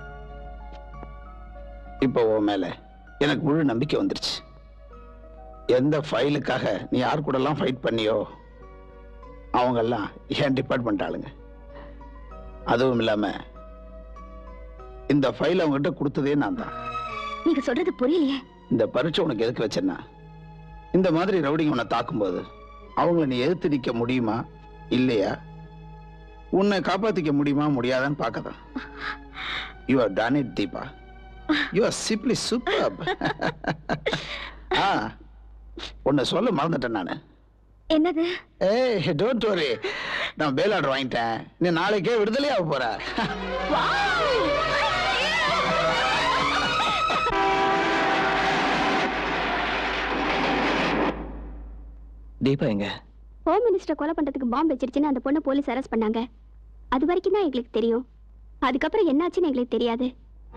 இப்போ உன் மேல எனக்கு முழு நம்பிக்கை வந்துருச்சு எந்த ஃபைலுக்காக நீ யார் கூட எல்லாம் ஃபைட் பண்ணியோ அவங்க எல்லாம் என் டிபார்ட்மெண்ட் ஆளுங்க அதுவும் இல்லாம இந்த ஃபைல் அவங்ககிட்ட கொடுத்ததே நான் தான் நீங்க சொல்றது புரியலையே இந்த பரீட்சை உனக்கு எதுக்கு வச்சேன்னா இந்த மாதிரி ரவுடிங்க உன்னை தாக்கும்போது அவங்கள நீ எதிர்த்து நிக்க முடியுமா இல்லையா உன்னை காப்பாத்திக்க முடியுமா முடியாதான்னு பார்க்கதான் you are done it Deepa you are simply super ஆ உன்னை சொல்ல மறந்துட்டேன் நான் என்னது ஏய் டோன்ட் வரி நான் பேல் ஆர்டர் வாங்கிட்டேன் நீ நாளைக்கே விடுதலையாக போற தீபா எங்க ஹோம் மினிஸ்டர் கொலை பண்றதுக்கு பாம்பு வச்சிருச்சுன்னு அந்த பொண்ணு போலீஸ் அரெஸ்ட் பண்ணாங்க அது வரைக்கும் தான் எங்களுக்கு தெரியும் அதுக்கப்புறம் என்னாச்சுன்னு எங்களுக்கு தெரியாது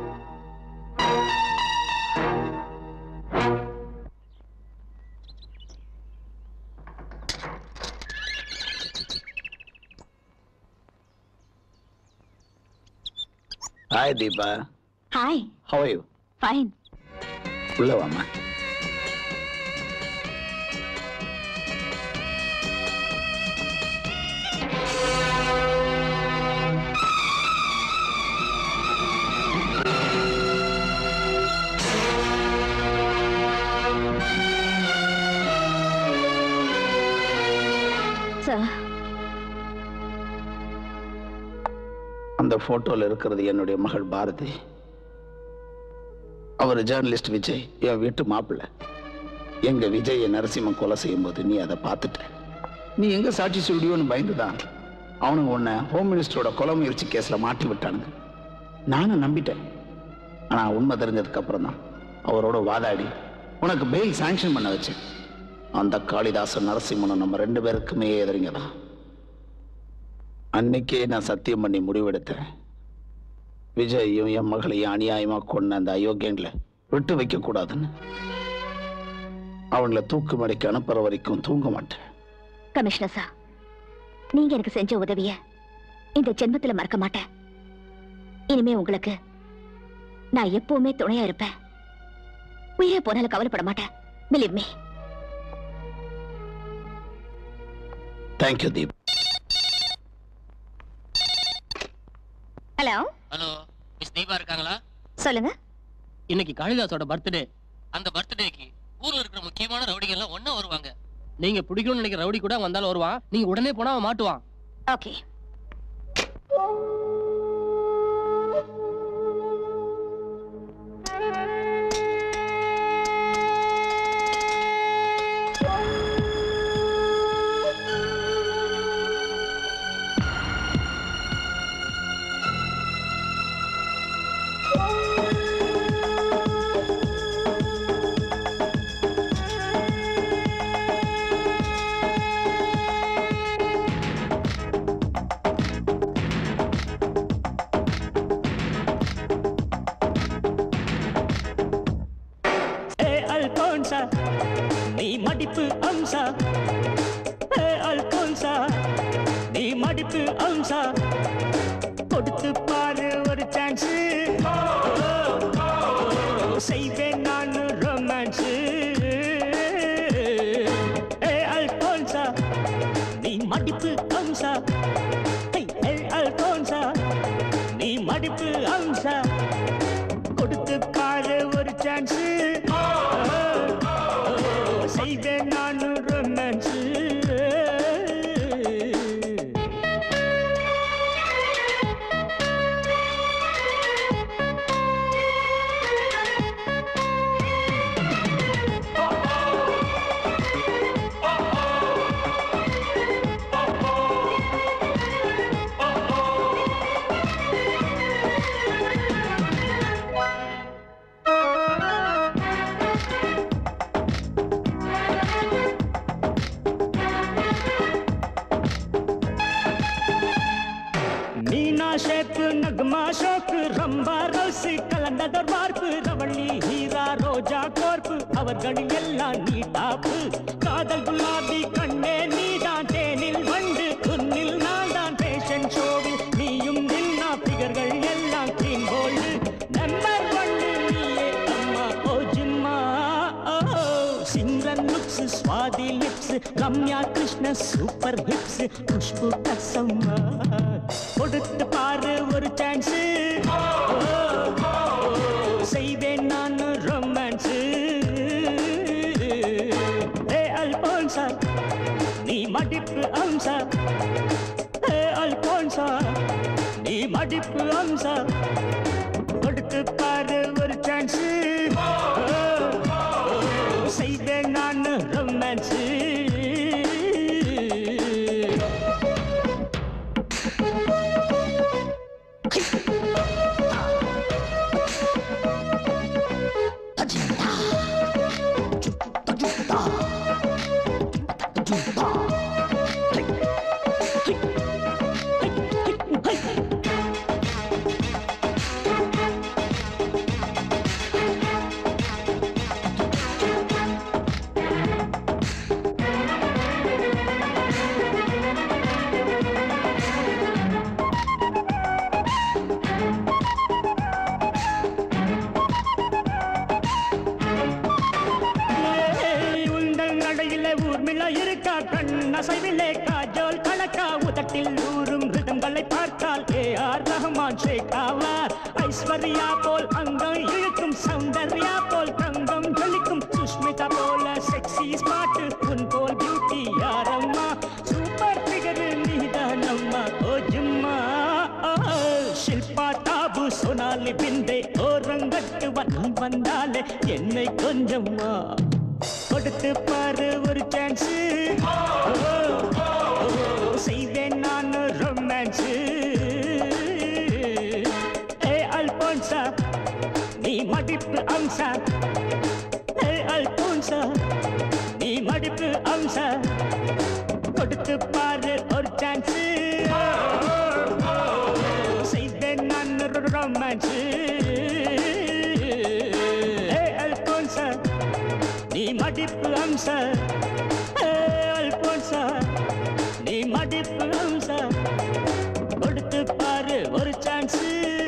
hi Deepa hi how you fine உள்ள வாமா சார் அந்த போட்டோல இருக்கிறது என்னுடைய மகள் பாரதி அவர் ஜேர்னலிஸ்ட் விஜய் என் வீட்டு மாப்பிள்ளை எங்க விஜயை நரசிம்மன் கொலை செய்யும் போது நீ அதை பார்த்துட்ட நீ எங்க சாட்சி சொல்லியோன்னு பயந்துதான் அவனுங்க உன்னை ஹோம் மினிஸ்டரோட கொலை முயற்சி கேஸ்ல மாட்டி விட்டானுங்க நானும் நம்பிட்டேன் ஆனா உண்மை தெரிஞ்சதுக்கு அப்புறம் தான் அவரோட வாதாடி உனக்கு பெயில் சாங்ஷன் பண்ண வச்சேன் அந்த காளிதாசன் நரசிம்மனும் நம்ம ரெண்டு பேருக்குமே எதிரிங்க தான் அன்னைக்கே நான் சத்தியம் பண்ணி முடிவெடுத்தேன் விஜயும் என் மகளையும் அநியாயமா கொன்ன அந்த அயோக்கியங்களை விட்டு வைக்க கூடாதுன்னு அவங்கள தூக்கு மடைக்கு அனுப்புற வரைக்கும் தூங்க மாட்டேன் கமிஷனர் சார் நீங்க எனக்கு செஞ்ச உதவிய இந்த ஜென்மத்துல மறக்க மாட்டேன் இனிமே உங்களுக்கு நான் எப்பவுமே துணையா இருப்பேன் உயிரே போனாலும் கவலைப்பட மாட்டேன் believe me thank you Deep hello hello miss Deepa இருக்காங்களா சொல்லுங்க இன்னைக்கு காளிதாஸோட பர்த்டே அந்த பர்த்டேக்கு ஊர்ல இருக்கிற முக்கியமான ரவுடிங்க எல்லாம் ஒண்ணா வருவாங்க நீங்க பிடிக்கணும்னு நினைக்கிற ரவுடி கூட வந்தாலும் வருவான் நீங்க உடனே போனா அவன் மாட்டுவான் ஓகே ஏ அல்போன்சா நீ மடிப்பு அம்சா ஏ அல்போன்சா நீ மடிப்பு அம்சா கொடுத்து பாரு ஒரு சான்ஸ் செய்வேன் நான் ரொமான்ஸ் ஏ அல்போன்சா நீ மடிப்பு அம்சா ஏய், ஏ அல்போன்சா நீ மடிப்பு அம்சா கொடுத்து பாரு ஒரு சான்ஸ் செய்வேன் நான் ரொமான்ஸ் மீனா ஷேப்பு நக்மா ஷோக்கு ரம்பா ரோசி கலந்ததோர் வார்ப்பு ரவள்ளி ஹீரா ரோஜா கோர்ப்பு அவர்களில் எல்லாம் நீ டாப்பு காதல் குலாபி கண்ணே நீதான் தேனில் வண்டு உன்னில் நான் தான் பேஷன் ஷோவில் நீயும் நின்னா பிகர்கள் எல்லாம் கிளீன் போல்டு நம்பர் ஒன்று நீயே அம்மா ஓ ஜிம்மா ஓ Simran looks Swathi lips Ramya Krishna super hips Khushbu கசம்மா கொடுத்து பாரு ஒரு சான்ஸ் செய்வேன் நான் ரொமான்ஸ் ஏ அல்போன்சா நீ மடிப்பு அம்சா ஏ அல்போன்சா நீ மடிப்பு அம்சா கொடுத்து பாரு ஒரு சான்ஸ் செய்வேன் நான் ரொமான்ஸ் ஏய், உங்கள் நடையில ஊர்மிளா இருக்கா கண்ணசைவிலே காஜோல் கலக்கா உதட்டில் ஊறும் ரிதங்களை பார்த்தால் ஏ ஆர் ரஹ்மான் ஷேகாவார் ஐஸ்வர்யா போல் அங்கம் இழுக்கும் சௌந்தர்யா போல் தங்கம் ஜொலிக்கும் சுஷ்மிதா போல செக்ஸி ஸ்மார்ட் உன் போல் பியூட்டி யாரம்மா சூப்பர் ஃபிகர் நீதானம்மா ஓ ஜும்மா ஓ, ஷில்பா தாபு சொனாலி பிந்தே ஓரங்கட்டு வன் வந்தாலே என்னை கொஞ்சம்மா கொடுத்து பாரு ஒரு சான்ஸ் செய்வேன் நான் ரொமான்ஸ் ஏ அல்போன்சா நீ மடிப்பு அம்சா ஏ அல்போன்சா நீ மடிப்பு அம்சா கொடுத்து பாரு ஒரு சான்ஸ் செய்வேன் நான் ரொமான்ஸ் ஏ அல்போன்சா நீ மடிப்பு அம்சா ஏ அல்போன்சா நீ மடிப்பு அம்சா கொடுத்து பாரு ஒரு சான்ஸ்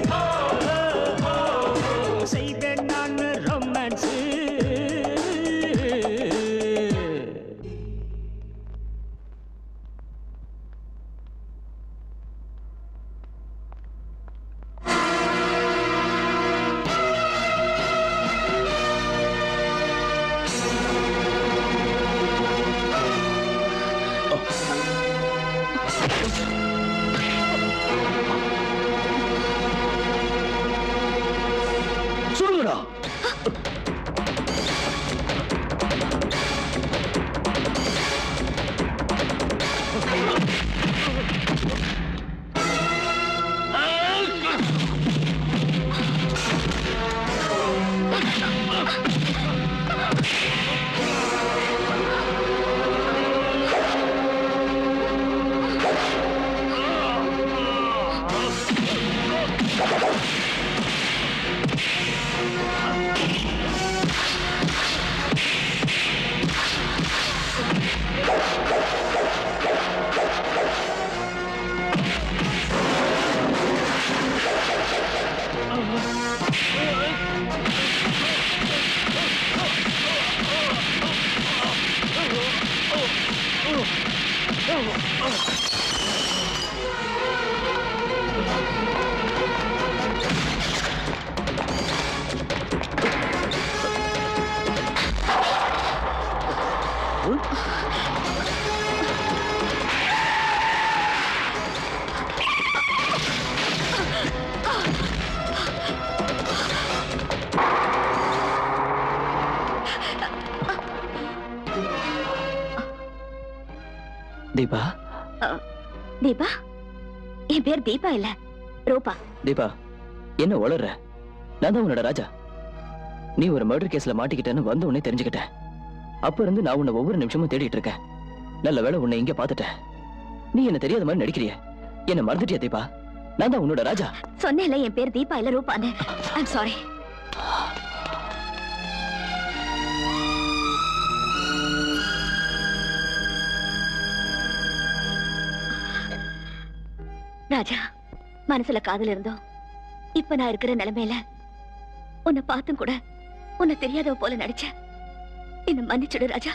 செய்வேன் நான் ரொமான்ஸ் தீபா தீபா என் பேர் தீபா இல்ல ரூபா தீபா என்ன உளற நான் தான் உன்னோட ராஜா நீ ஒரு மர்டர் கேஸ்ல மாட்டிக்கிட்டேன்னு வந்த உடனே தெரிஞ்சுக்கிட்டேன் அப்ப இருந்து நான் உன்னை ஒவ்வொரு நிமிஷமும் தேடிட்டு இருக்கேன் நல்ல வேளை உன்னை இங்க பாத்துட்டேன் நீ என்ன தெரியாத மாதிரி நடிக்கிறிய என்ன மறந்துட்டியா தீபா நான் தான் உன்னோட ராஜா சொன்னேன்ல என் பேர் தீபா இல்ல ரூபான்னு ஐம் சாரி ராஜா மனசுல காதல் இருந்தோம் இப்ப நான் இருக்கிற நிலைமையில உன்னை பார்த்தும் கூட உன்னை தெரியாதவ போல நடிச்சேன் என்ன மன்னிச்சிடு Raja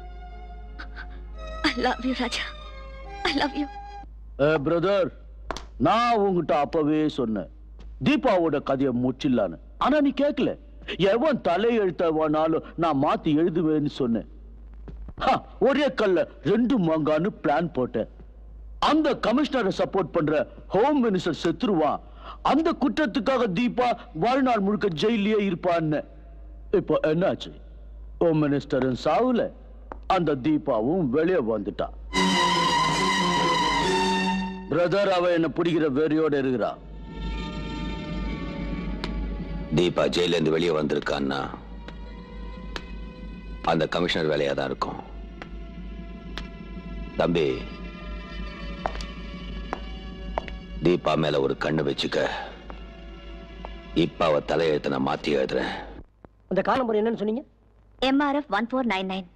I love you Raja I love you brother நான் உங்ககிட்ட அப்பவே சொன்னேன் தீபாவோட கதையை முச்சில்லான்னு ஆனா நீ கேட்கல எவன் தலையெழுத்தவனாலும் நான் மாத்தி எழுதுவேன்னு சொன்னேன் ஹா, ஒரே கல்ல ரெண்டு மாங்கான்னு பிளான் போட்டேன் அந்த கமிஷனரை சப்போர்ட் பண்ற ஹோம் மினிஸ்டர் செத்துருவான் அந்த குற்றத்துக்காக தீபா வாழ்நாள் முழுக்க ஜெயிலே இருப்பான்னு இப்போ என்னாச்சு ஹோம் மினிஸ்டரும் சாவுல அந்த தீபாவும் வெளியே வந்துட்டா பிரதர் அவ என்ன பிடிக்கிற வெறியோட இருக்கிறா தீபா ஜெயில இருந்து வெளியே வந்திருக்கான்னா அந்த கமிஷனர் வேலையா தான் இருக்கும் தம்பி தீபா மேல ஒரு கண்ணு வச்சுக்க இப்ப அவ தலையெழுத்த நான் மாத்தி எழுதுறேன் அந்த கார் நம்பர் என்னன்னு சொன்னீங்க M R F one four nine nine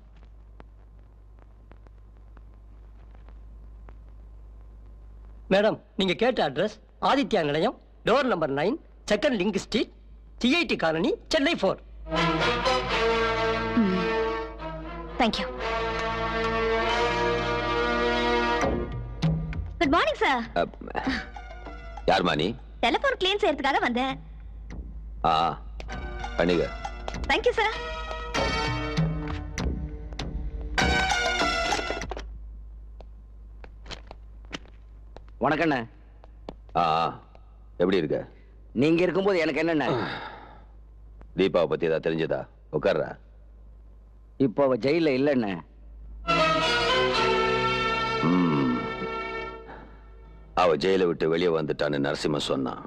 madam நீங்க கேட்ட address Aditya Nilayam door number nine second link street D I T colony Chennai four thank you good morning sir யாருமா நீ டெலிபோன் கிளீன் செய்யறதுக்காக வந்தேன் ஆ பண்ணிக்க தேங்க்யூ சார் உனக்கு என்ன ஆ ஆ. எப்படி இருக்க நீங்க இருக்கும்போது எனக்கு என்னென்ன தீபாவை பத்தி ஏதாவது தெரிஞ்சதா உட்கார்றா இப்போ அவ ஜெயில இல்லைன்னு ம். அவ ஜெயிலை விட்டு வெளியே வந்துட்டான்னு நரசிம்ம சொன்னான்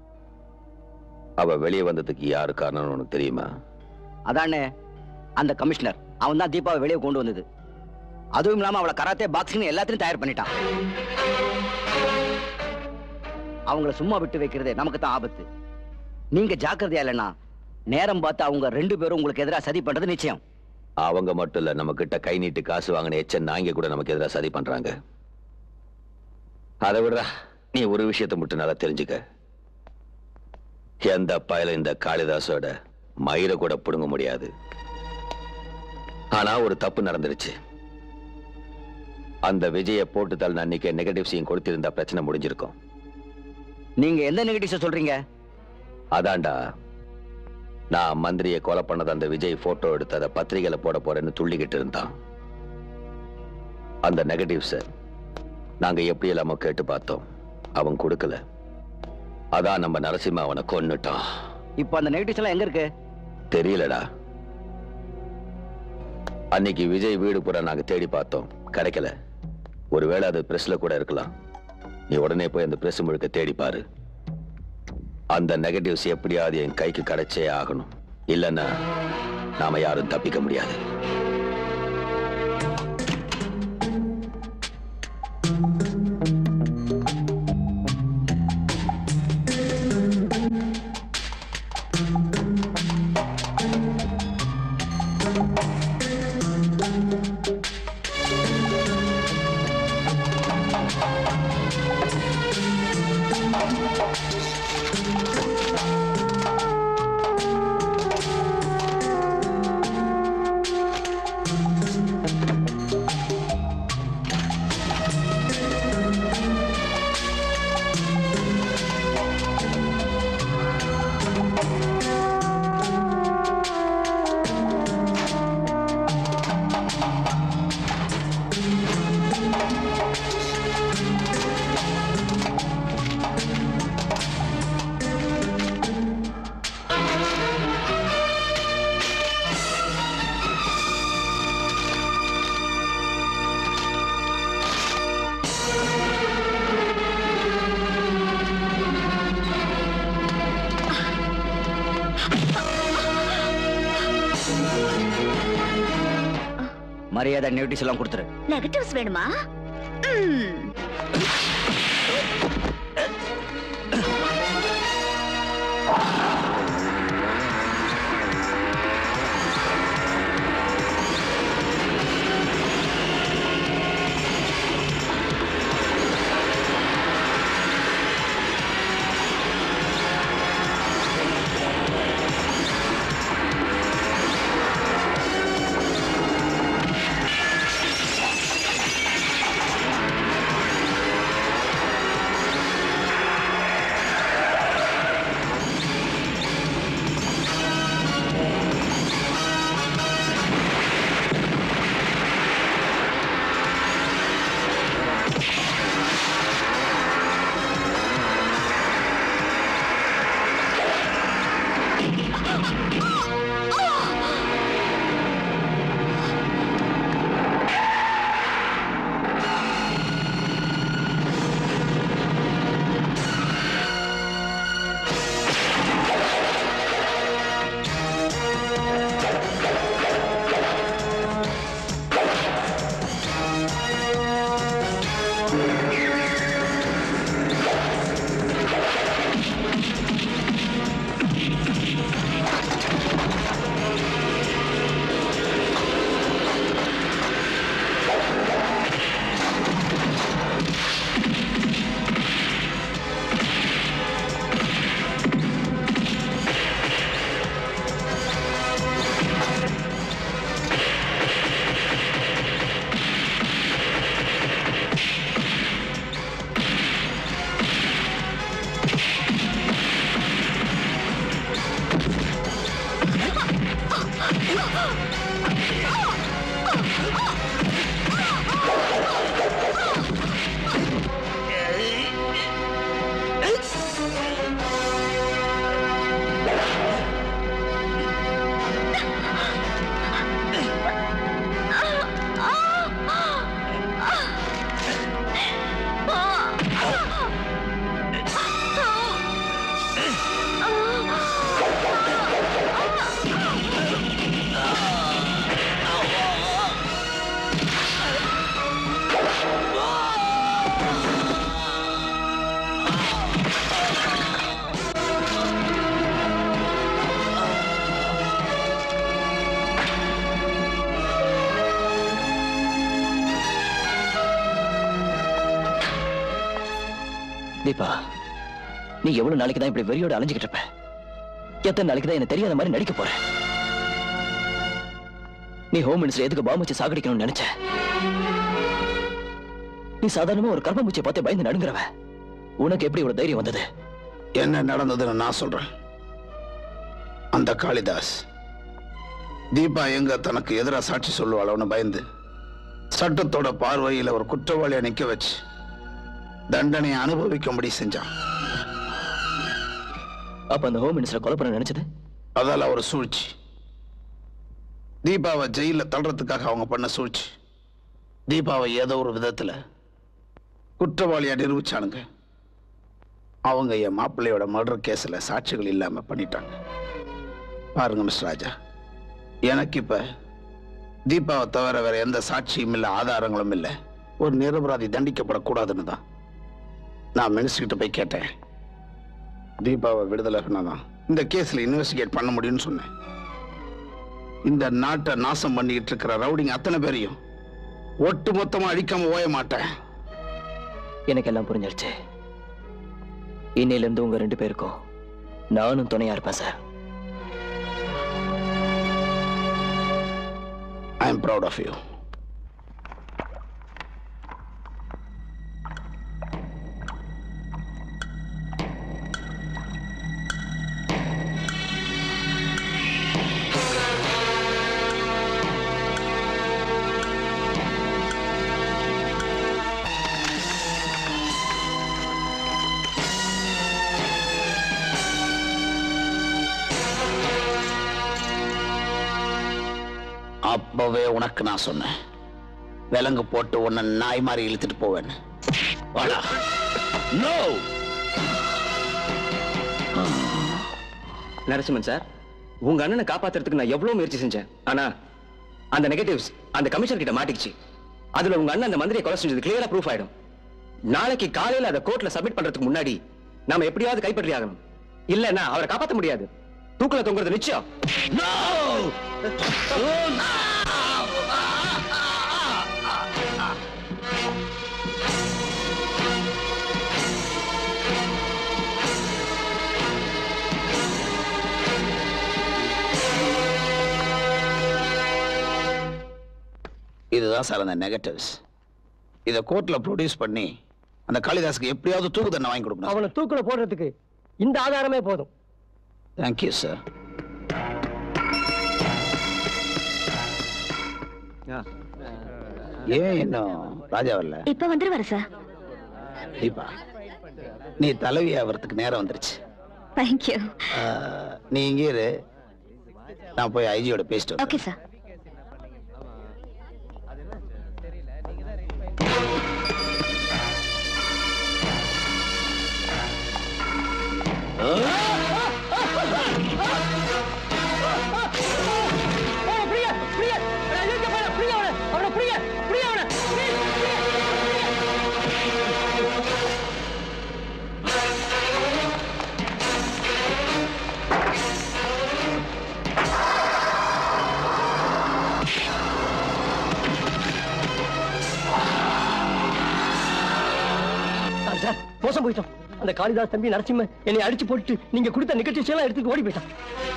அவ வெளியே வந்ததுக்கு யாரு காரணம்னு உனக்கு தெரியுமா அதானே அந்த கமிஷனர் அவன் தான் தீபாவை வெளியே கொண்டு வந்தது அதுவும் இல்லாம அவளை கராத்தே பாக்ஸிங் எல்லாத்தையும் தயார் பண்ணிட்டான் அவங்கள சும்மா விட்டு வைக்கிறது நமக்கு தான் ஆபத்து நீங்க ஜாக்கிரதையா இல்லைன்னா நேரம் பார்த்து அவங்க ரெண்டு பேரும் உங்களுக்கு எதிராக சதி பண்றது நிச்சயம் அவங்க மட்டும் இல்ல நம்ம கிட்ட கை நீட்டு காசு வாங்கின எச்ச நாங்க கூட நமக்கு எதிராக சதி பண்றாங்க அதை விடுறா நீ ஒரு விஷயத்தை மட்டும் நல்லா தெரிஞ்சுக்க எந்த பயல இந்த காளிதாசோட மயிரை கூட புடுங்க முடியாது ஆனா ஒரு தப்பு நடந்துருச்சு அந்த விஜய போட்டு தள்ள அன்னைக்கு நெகட்டிவ் சீன் கொடுத்திருந்தா பிரச்சனை முடிஞ்சிருக்கும் நீங்க எந்த நெகட்டிவ்ஸை சொல்றீங்க அதான்டா நான் மந்திரியை கொலை பண்ணது அந்த விஜய் போட்டோ எடுத்து அதை பத்திரிகையில போட போறேன்னு துள்ளிக்கிட்டு இருந்தான் அந்த நெகட்டிவ்ஸ நாங்க எப்படி இல்லாம கேட்டு பார்த்தோம் அவன் கொடுக்கல அதான் நம்ம நரசிம்ம அவனை கொன்னுட்டான் இப்போ அந்த நெகட்டிவ்ஸ் எல்லாம் எங்க இருக்கு தெரியலடா அன்னைக்கு விஜய் வீடு பூரா நாங்க தேடி பார்த்தோம் கிடைக்கல ஒருவேளை அது பிரஸ்ல கூட இருக்கலாம் நீ உடனே போய் அந்த பிரஸ் முழுக்க தேடி பாரு அந்த நெகட்டிவ்ஸ் எப்படியாவது என் கைக்கு கிடைச்சே ஆகணும் இல்லைன்னா நாம யாரும் தப்பிக்க முடியாது மரியாதை நோட்டீஸ் எல்லாம் கொடுத்துரு நெகட்டிவ்ஸ் வேணுமா ம். தீபா நீ எவ்வளவு நாளைக்கு தான் இப்படி வெறியோட அலைஞ்சுக்கிட்டு இருப்ப எத்தனை நாளைக்கு தான் என்ன தெரியாத மாதிரி நடிக்க போற நீ ஹோம் மினிஸ்டர் எதுக்கு பாம்பு வச்சு சாகடிக்கணும்னு நினைச்ச நீ சாதாரணமா ஒரு கர்ப்பம்பூச்சியை பார்த்து பயந்து நடுங்குறவ உனக்கு எப்படி ஒரு தைரியம் வந்தது என்ன நடந்ததுன்னு நான் சொல்றேன் அந்த காளிதாஸ் தீபா எங்க தனக்கு எதிரா சாட்சி சொல்லுவாளோன்னு பயந்து சட்டத்தோட பார்வையில ஒரு குற்றவாளியை நிக்க வச்சு தண்டனையை அனுபவிக்கும்படி செஞ்சான் அப்ப அந்த ஹோம் மினிஸ்டர் கொலை பண்ண நினைச்சது அதால ஒரு சூழ்ச்சி தீபாவை ஜெயில தள்ளுறதுக்காக அவங்க பண்ண சூழ்ச்சி தீபாவை ஏதோ ஒரு விதத்துல குற்றவாளியா நிரூபிச்சானுங்க அவங்க என் மாப்பிள்ளையோட மர்டர் கேஸ்ல சாட்சிகள் இல்லாம பண்ணிட்டாங்க பாருங்க மிஸ்டர் ராஜா எனக்கு இப்ப தீபாவை தவிர வேற எந்த சாட்சியும் இல்ல ஆதாரங்களும் இல்ல ஒரு நிரபராதி தண்டிக்கப்படக்கூடாதுன்னு தான் நான் மினிஸ்டர்கிட்ட போய் கேட்டேன் தீபாவை விடுதலை பண்ணாதான் இந்த கேஸ்ல இன்வெஸ்டிகேட் பண்ண முடியும்னு சொன்னேன் இந்த நாட்டை நாசம் பண்ணிட்டு இருக்கிற ரவுடிங் அத்தனை பேரையும் ஒட்டு மொத்தமா அழிக்காம ஓய மாட்டேன் எனக்கு எல்லாம் புரிஞ்சிருச்சு இன்னையில இருந்து உங்க ரெண்டு பேருக்கும் நானும் துணையா இருப்பேன் sir I am proud of you அப்பவே உனக்கு நான் சொன்னேன் விலங்கு போட்டு உன்னை நாய் மாதிரி இழுத்துட்டு போவேன் வாடா நோ நரசிம்மன் சார் உங்க அண்ணனை காப்பாத்துறதுக்கு நான் எவ்வளவு முயற்சி செஞ்சேன் ஆனா அந்த நெகட்டிவ்ஸ் அந்த கமிஷனர் கிட்ட மாட்டிக்கிச்சு அதுல உங்க அண்ணன் அந்த மந்திரியை கொலை செஞ்சது கிளியரா ப்ரூஃப் ஆயிடும் நாளைக்கு காலையில அதை கோர்ட்ல சப்மிட் பண்றதுக்கு முன்னாடி நாம எப்படியாவது கைப்பற்றி ஆகணும் இல்லன்னா அவரை காப்பாத்த முடியாது தூக்குல தொங்குறது நிச்சயம் இதுதான் சார் அந்த நெகட்டிவ்ஸ் இதை கோர்ட்ல ப்ரொடியூஸ் பண்ணி அந்த காளிதாஸுக்கு எப்படியாவது தூக்கு தண்டனை வாங்கி கொடுக்கணும் அவனை தூக்குல போடுறதுக்கு இந்த ஆதாரமே போதும் தேங்க்யூ சார் ஏன் இன்னும் ராஜா வரல இப்ப வந்துருவாரு சார் தீபா நீ தலைவி ஆகிறதுக்கு நேரம் வந்துருச்சு தேங்க்யூ ஆஹ், நீ இங்கே இரு நான் போய் ஐஜியோட பேசிட்டு வரேன். ஓகே சார் சார், சார் மோசம் போயிட்டோம் அந்த காளிதாஸ் தம்பி நரசிம்ம என்னை அடிச்சு போட்டு நீங்க கொடுத்த நிகழ்ச்சி எல்லாம் எடுத்துட்டு ஓடி போயிட்டான்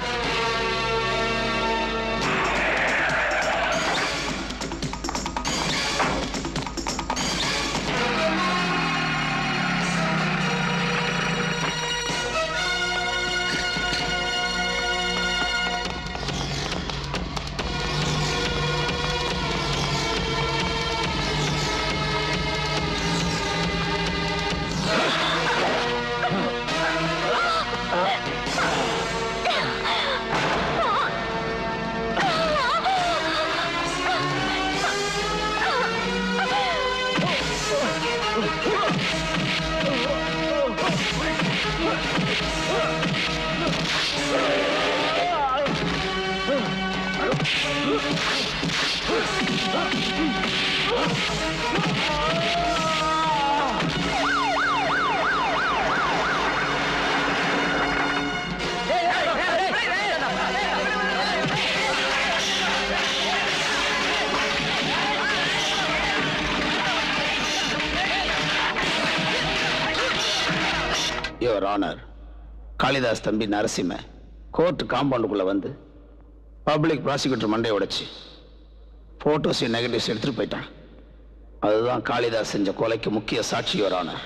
யுவர் ஆனர் காளிதாஸ் தம்பி நரசிம்ம கோர்ட் காம்பவுண்டுக்குள்ள வந்து பப்ளிக் ப்ராசிக்யூட்டர் மண்டையை உடைச்சு போட்டோஸ் நெகட்டிவ்ஸ் எடுத்துட்டு போயிட்டான் அதுதான் காளிதாஸ் செஞ்ச கொலைக்கு முக்கிய சாட்சி யுவர் ஆனர்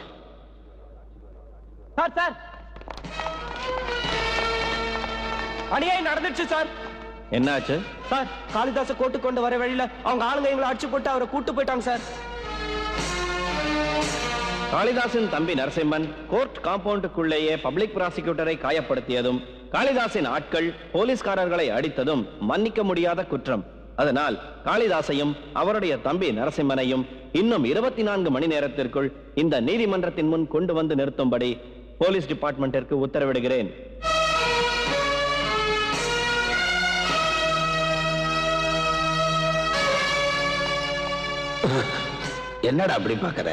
சார் சார் அநியாயம் நடந்துச்சு சார் என்னாச்சு சார் காளிதாச கோட்டு கொண்டு வர வழியில அவங்க ஆளுங்க எங்களை அடிச்சு போட்டு அவரை கூட்டு போயிட்டாங்க சார் காளிதாசின் தம்பி நரசிம்மன் கோர்ட் காம்பவுண்டுக்குள்ளேயே பப்ளிக் ப்ராசிக்யூட்டரை காயப்படுத்தியதும் காளிதாசின் ஆட்கள் போலீஸ்காரர்களை அடித்ததும் மன்னிக்க முடியாத குற்றம் அதனால் காளிதாசையும் அவருடைய தம்பி நரசிம்மனையும் இன்னும் இருபத்தி நான்கு மணி நேரத்திற்குள் இந்த நீதிமன்றத்தின் முன் கொண்டு வந்து நிறுத்தும்படி போலீஸ் டிபார்ட்மெண்டிற்கு உத்தரவிடுகிறேன் என்னடா அப்படி பார்க்கற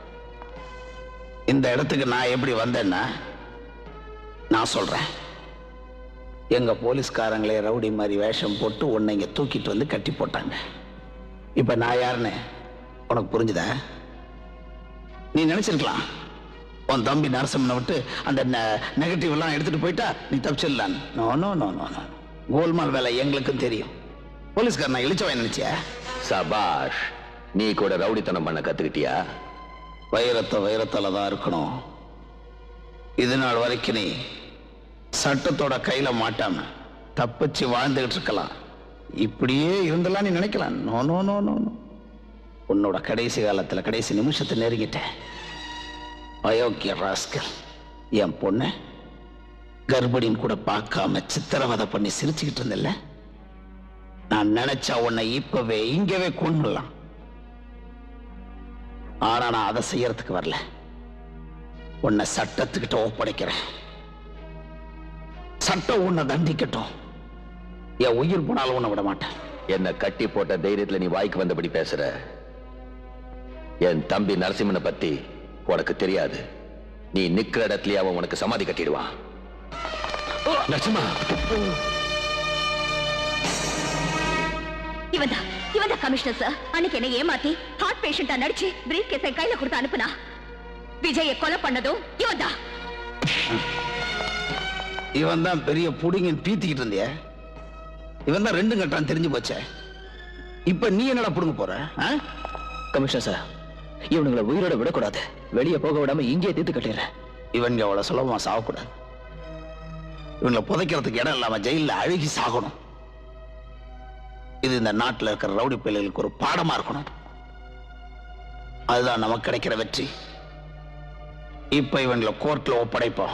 இந்த இடத்துக்கு நான் எப்படி வந்தேன்னா நான் சொல்றேன் எங்க போலீஸ்காரங்களே ரவுடி மாதிரி வேஷம் போட்டு உன்னை இங்க தூக்கிட்டு வந்து கட்டி போட்டாங்க இப்ப நான் யாருன்னு உனக்கு புரிஞ்சுதா நீ நினைச்சிருக்கலாம் உன் தம்பி நரசிம்மனை விட்டு அந்த நெகட்டிவ் எல்லாம் எடுத்துட்டு போயிட்டா நீ தப்பிச்சிடலான் no no no no no கோல்மால் வேலை எங்களுக்கும் தெரியும் போலீஸ்காரன் நான் இழிச்சவன் நினைச்சியா சபாஷ் நீ கூட ரவுடித்தனம் பண்ண கத்துக்கிட்டியா வைரத்தை வைரத்தால தான் இருக்கணும் இது நாள் வரைக்கும் நீ சட்டத்தோட கையில மாட்டாம தப்பிச்சு வாழ்ந்துகிட்டு இருக்கலாம் இப்படியே இருந்தெல்லாம் நீ நினைக்கலாம் no no no no no. உன்னோட கடைசி காலத்துல கடைசி நிமிஷத்தை நெருங்கிட்டேன் அயோக்கிய ராஸ்கல் என் பொண்ணு கர்ப்பிணின்னு கூட பார்க்காம சித்திரவதை பண்ணி சிரிச்சுக்கிட்டு இருந்தல்ல நான் நினைச்சா உன்னை இப்பவே இங்கவே கொண்டுலாம் ஆனா நான் அதை செய்யறதுக்கு வரல உன்னை சட்டத்துக்கிட்ட ஒப்படைக்கிறேன் சட்டம் உன்னை தண்டிக்கட்டும் என் உயிர் போனாலும் உன்னை விட மாட்டேன் என்ன கட்டி போட்ட தைரியத்துல நீ வாய்க்கு வந்தபடி பேசுற என் தம்பி நரசிம்மனை பத்தி உனக்கு தெரியாது நீ நிக்கிற இடத்துலயே அவன் உனக்கு சமாதி கட்டிடுவான் நரசிம்மா இவன் தான் இவன் தான் கமிஷனர் சார் அன்னைக்கு என்ன ஏமாத்தி ஹார்ட் பேஷண்டா நடிச்சு பிரீஃப் கேஸை கையில கொடுத்து அனுப்புனா விஜய கொலை பண்ணதும் இவன் தான் இவன் தான் பெரிய புடிங்கன்னு பீத்திக்கிட்டு இருந்திய இவன் தான் ரெண்டும் கட்டான் தெரிஞ்சு போச்சே இப்ப நீ என்னடா புடுங்க போற ஆ? கமிஷனர் சார் இவனுங்களை உயிரோட விடக்கூடாது வெளியே போக விடாம இங்கேயே தீர்த்து கட்டிடுறேன் இவன் அவ்வளவு சுலபமா சாகக்கூடாது இவங்களை புதைக்கிறதுக்கு இடம் இல்லாம ஜெயில அழுகி சாகணும் இது இந்த நாட்டுல இருக்கிற ரவுடி பிள்ளைகளுக்கு ஒரு பாடமா இருக்கணும் அதுதான் நமக்கு கிடைக்கிற வெற்றி இப்ப இவங்களை கோர்ட்ல ஒப்படைப்போம்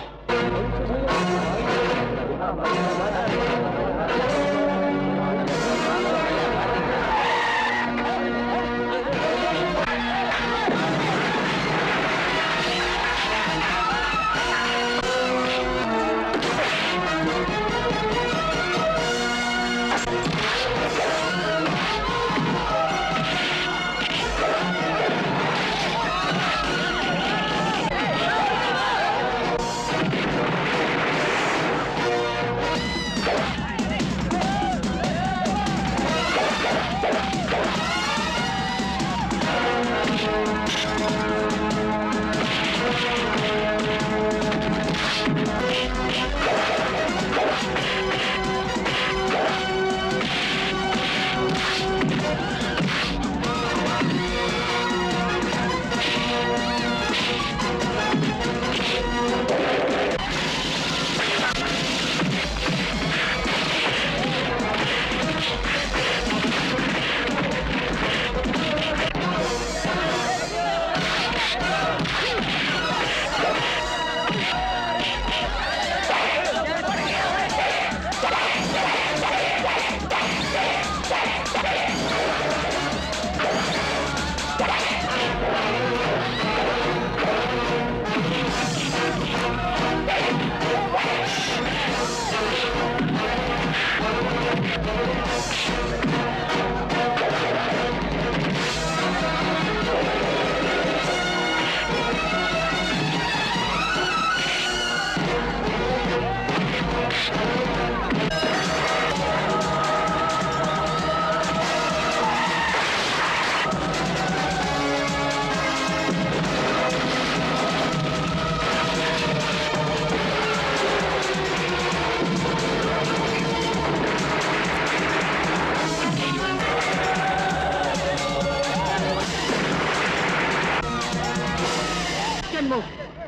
Don't move.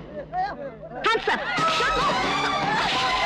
Hands up. Don't move.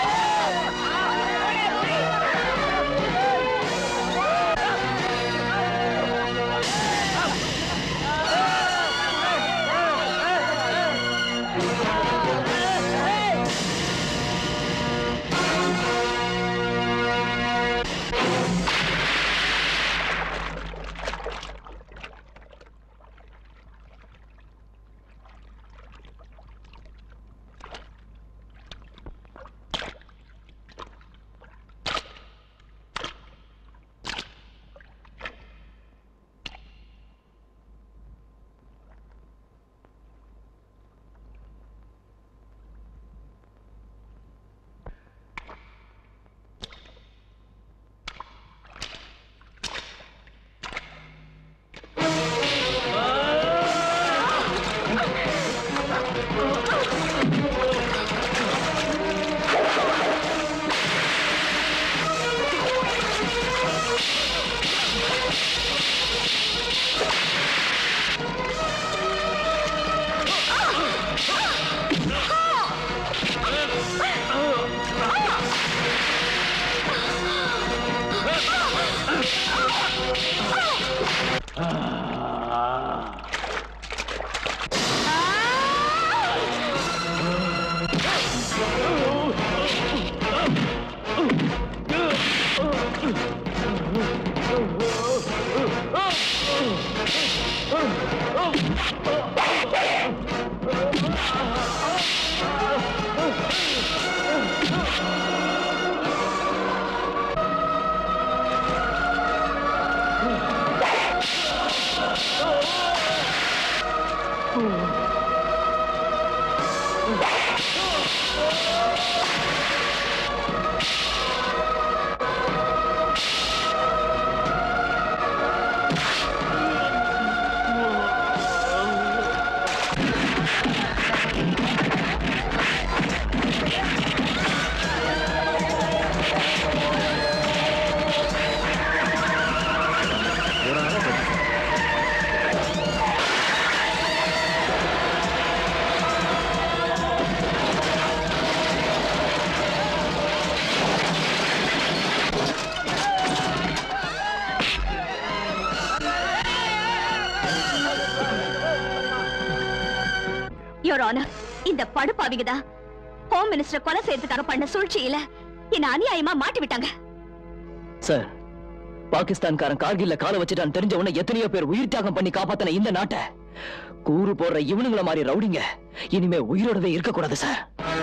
ஆ யோர் ஆனர் இந்த படுப்பாவிங்க தான் ஹோம் மினிஸ்டர் கொலை செய்யறதுக்காக பண்ண சூழ்ச்சியில என்ன அநியாயமா மாட்டி விட்டாங்க சார் பாகிஸ்தான்காரன் கார்கில்ல கால வச்சுட்டான் தெரிஞ்ச உடனே எத்தனையோ பேர் உயிர் தியாகம் பண்ணி காப்பாத்தின இந்த நாட்டை கூறு போடுற இவனுங்கள மாதிரி ரவுடிங்க இனிமே உயிரோடவே இருக்கக்கூடாது சார்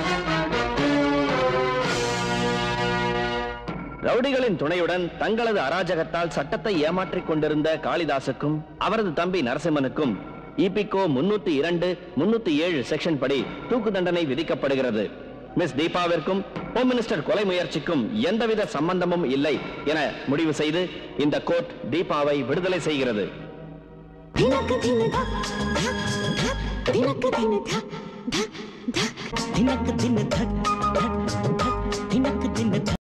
ரவுடிகளின் துணையுடன் தங்களது அராஜகத்தால் சட்டத்தை ஏமாற்றிக் கொண்டிருந்த காளிதாசுக்கும் அவரது தம்பி நரசிம்மனுக்கும் இபிகோ முன்னூத்தி இரண்டு முன்னூத்தி ஏழு செக்ஷன் படி தூக்கு தண்டனை விதிக்கப்படுகிறது மிஸ் தீபாவிற்கும் ஹோம் மினிஸ்டர் கொலை முயற்சிக்கும் எந்தவித சம்பந்தமும் இல்லை என முடிவு செய்து இந்த கோர்ட் தீபாவை விடுதலை செய்கிறது தினக்கு தின தக் தினக்கு தின தக் தினக்கு தின தக்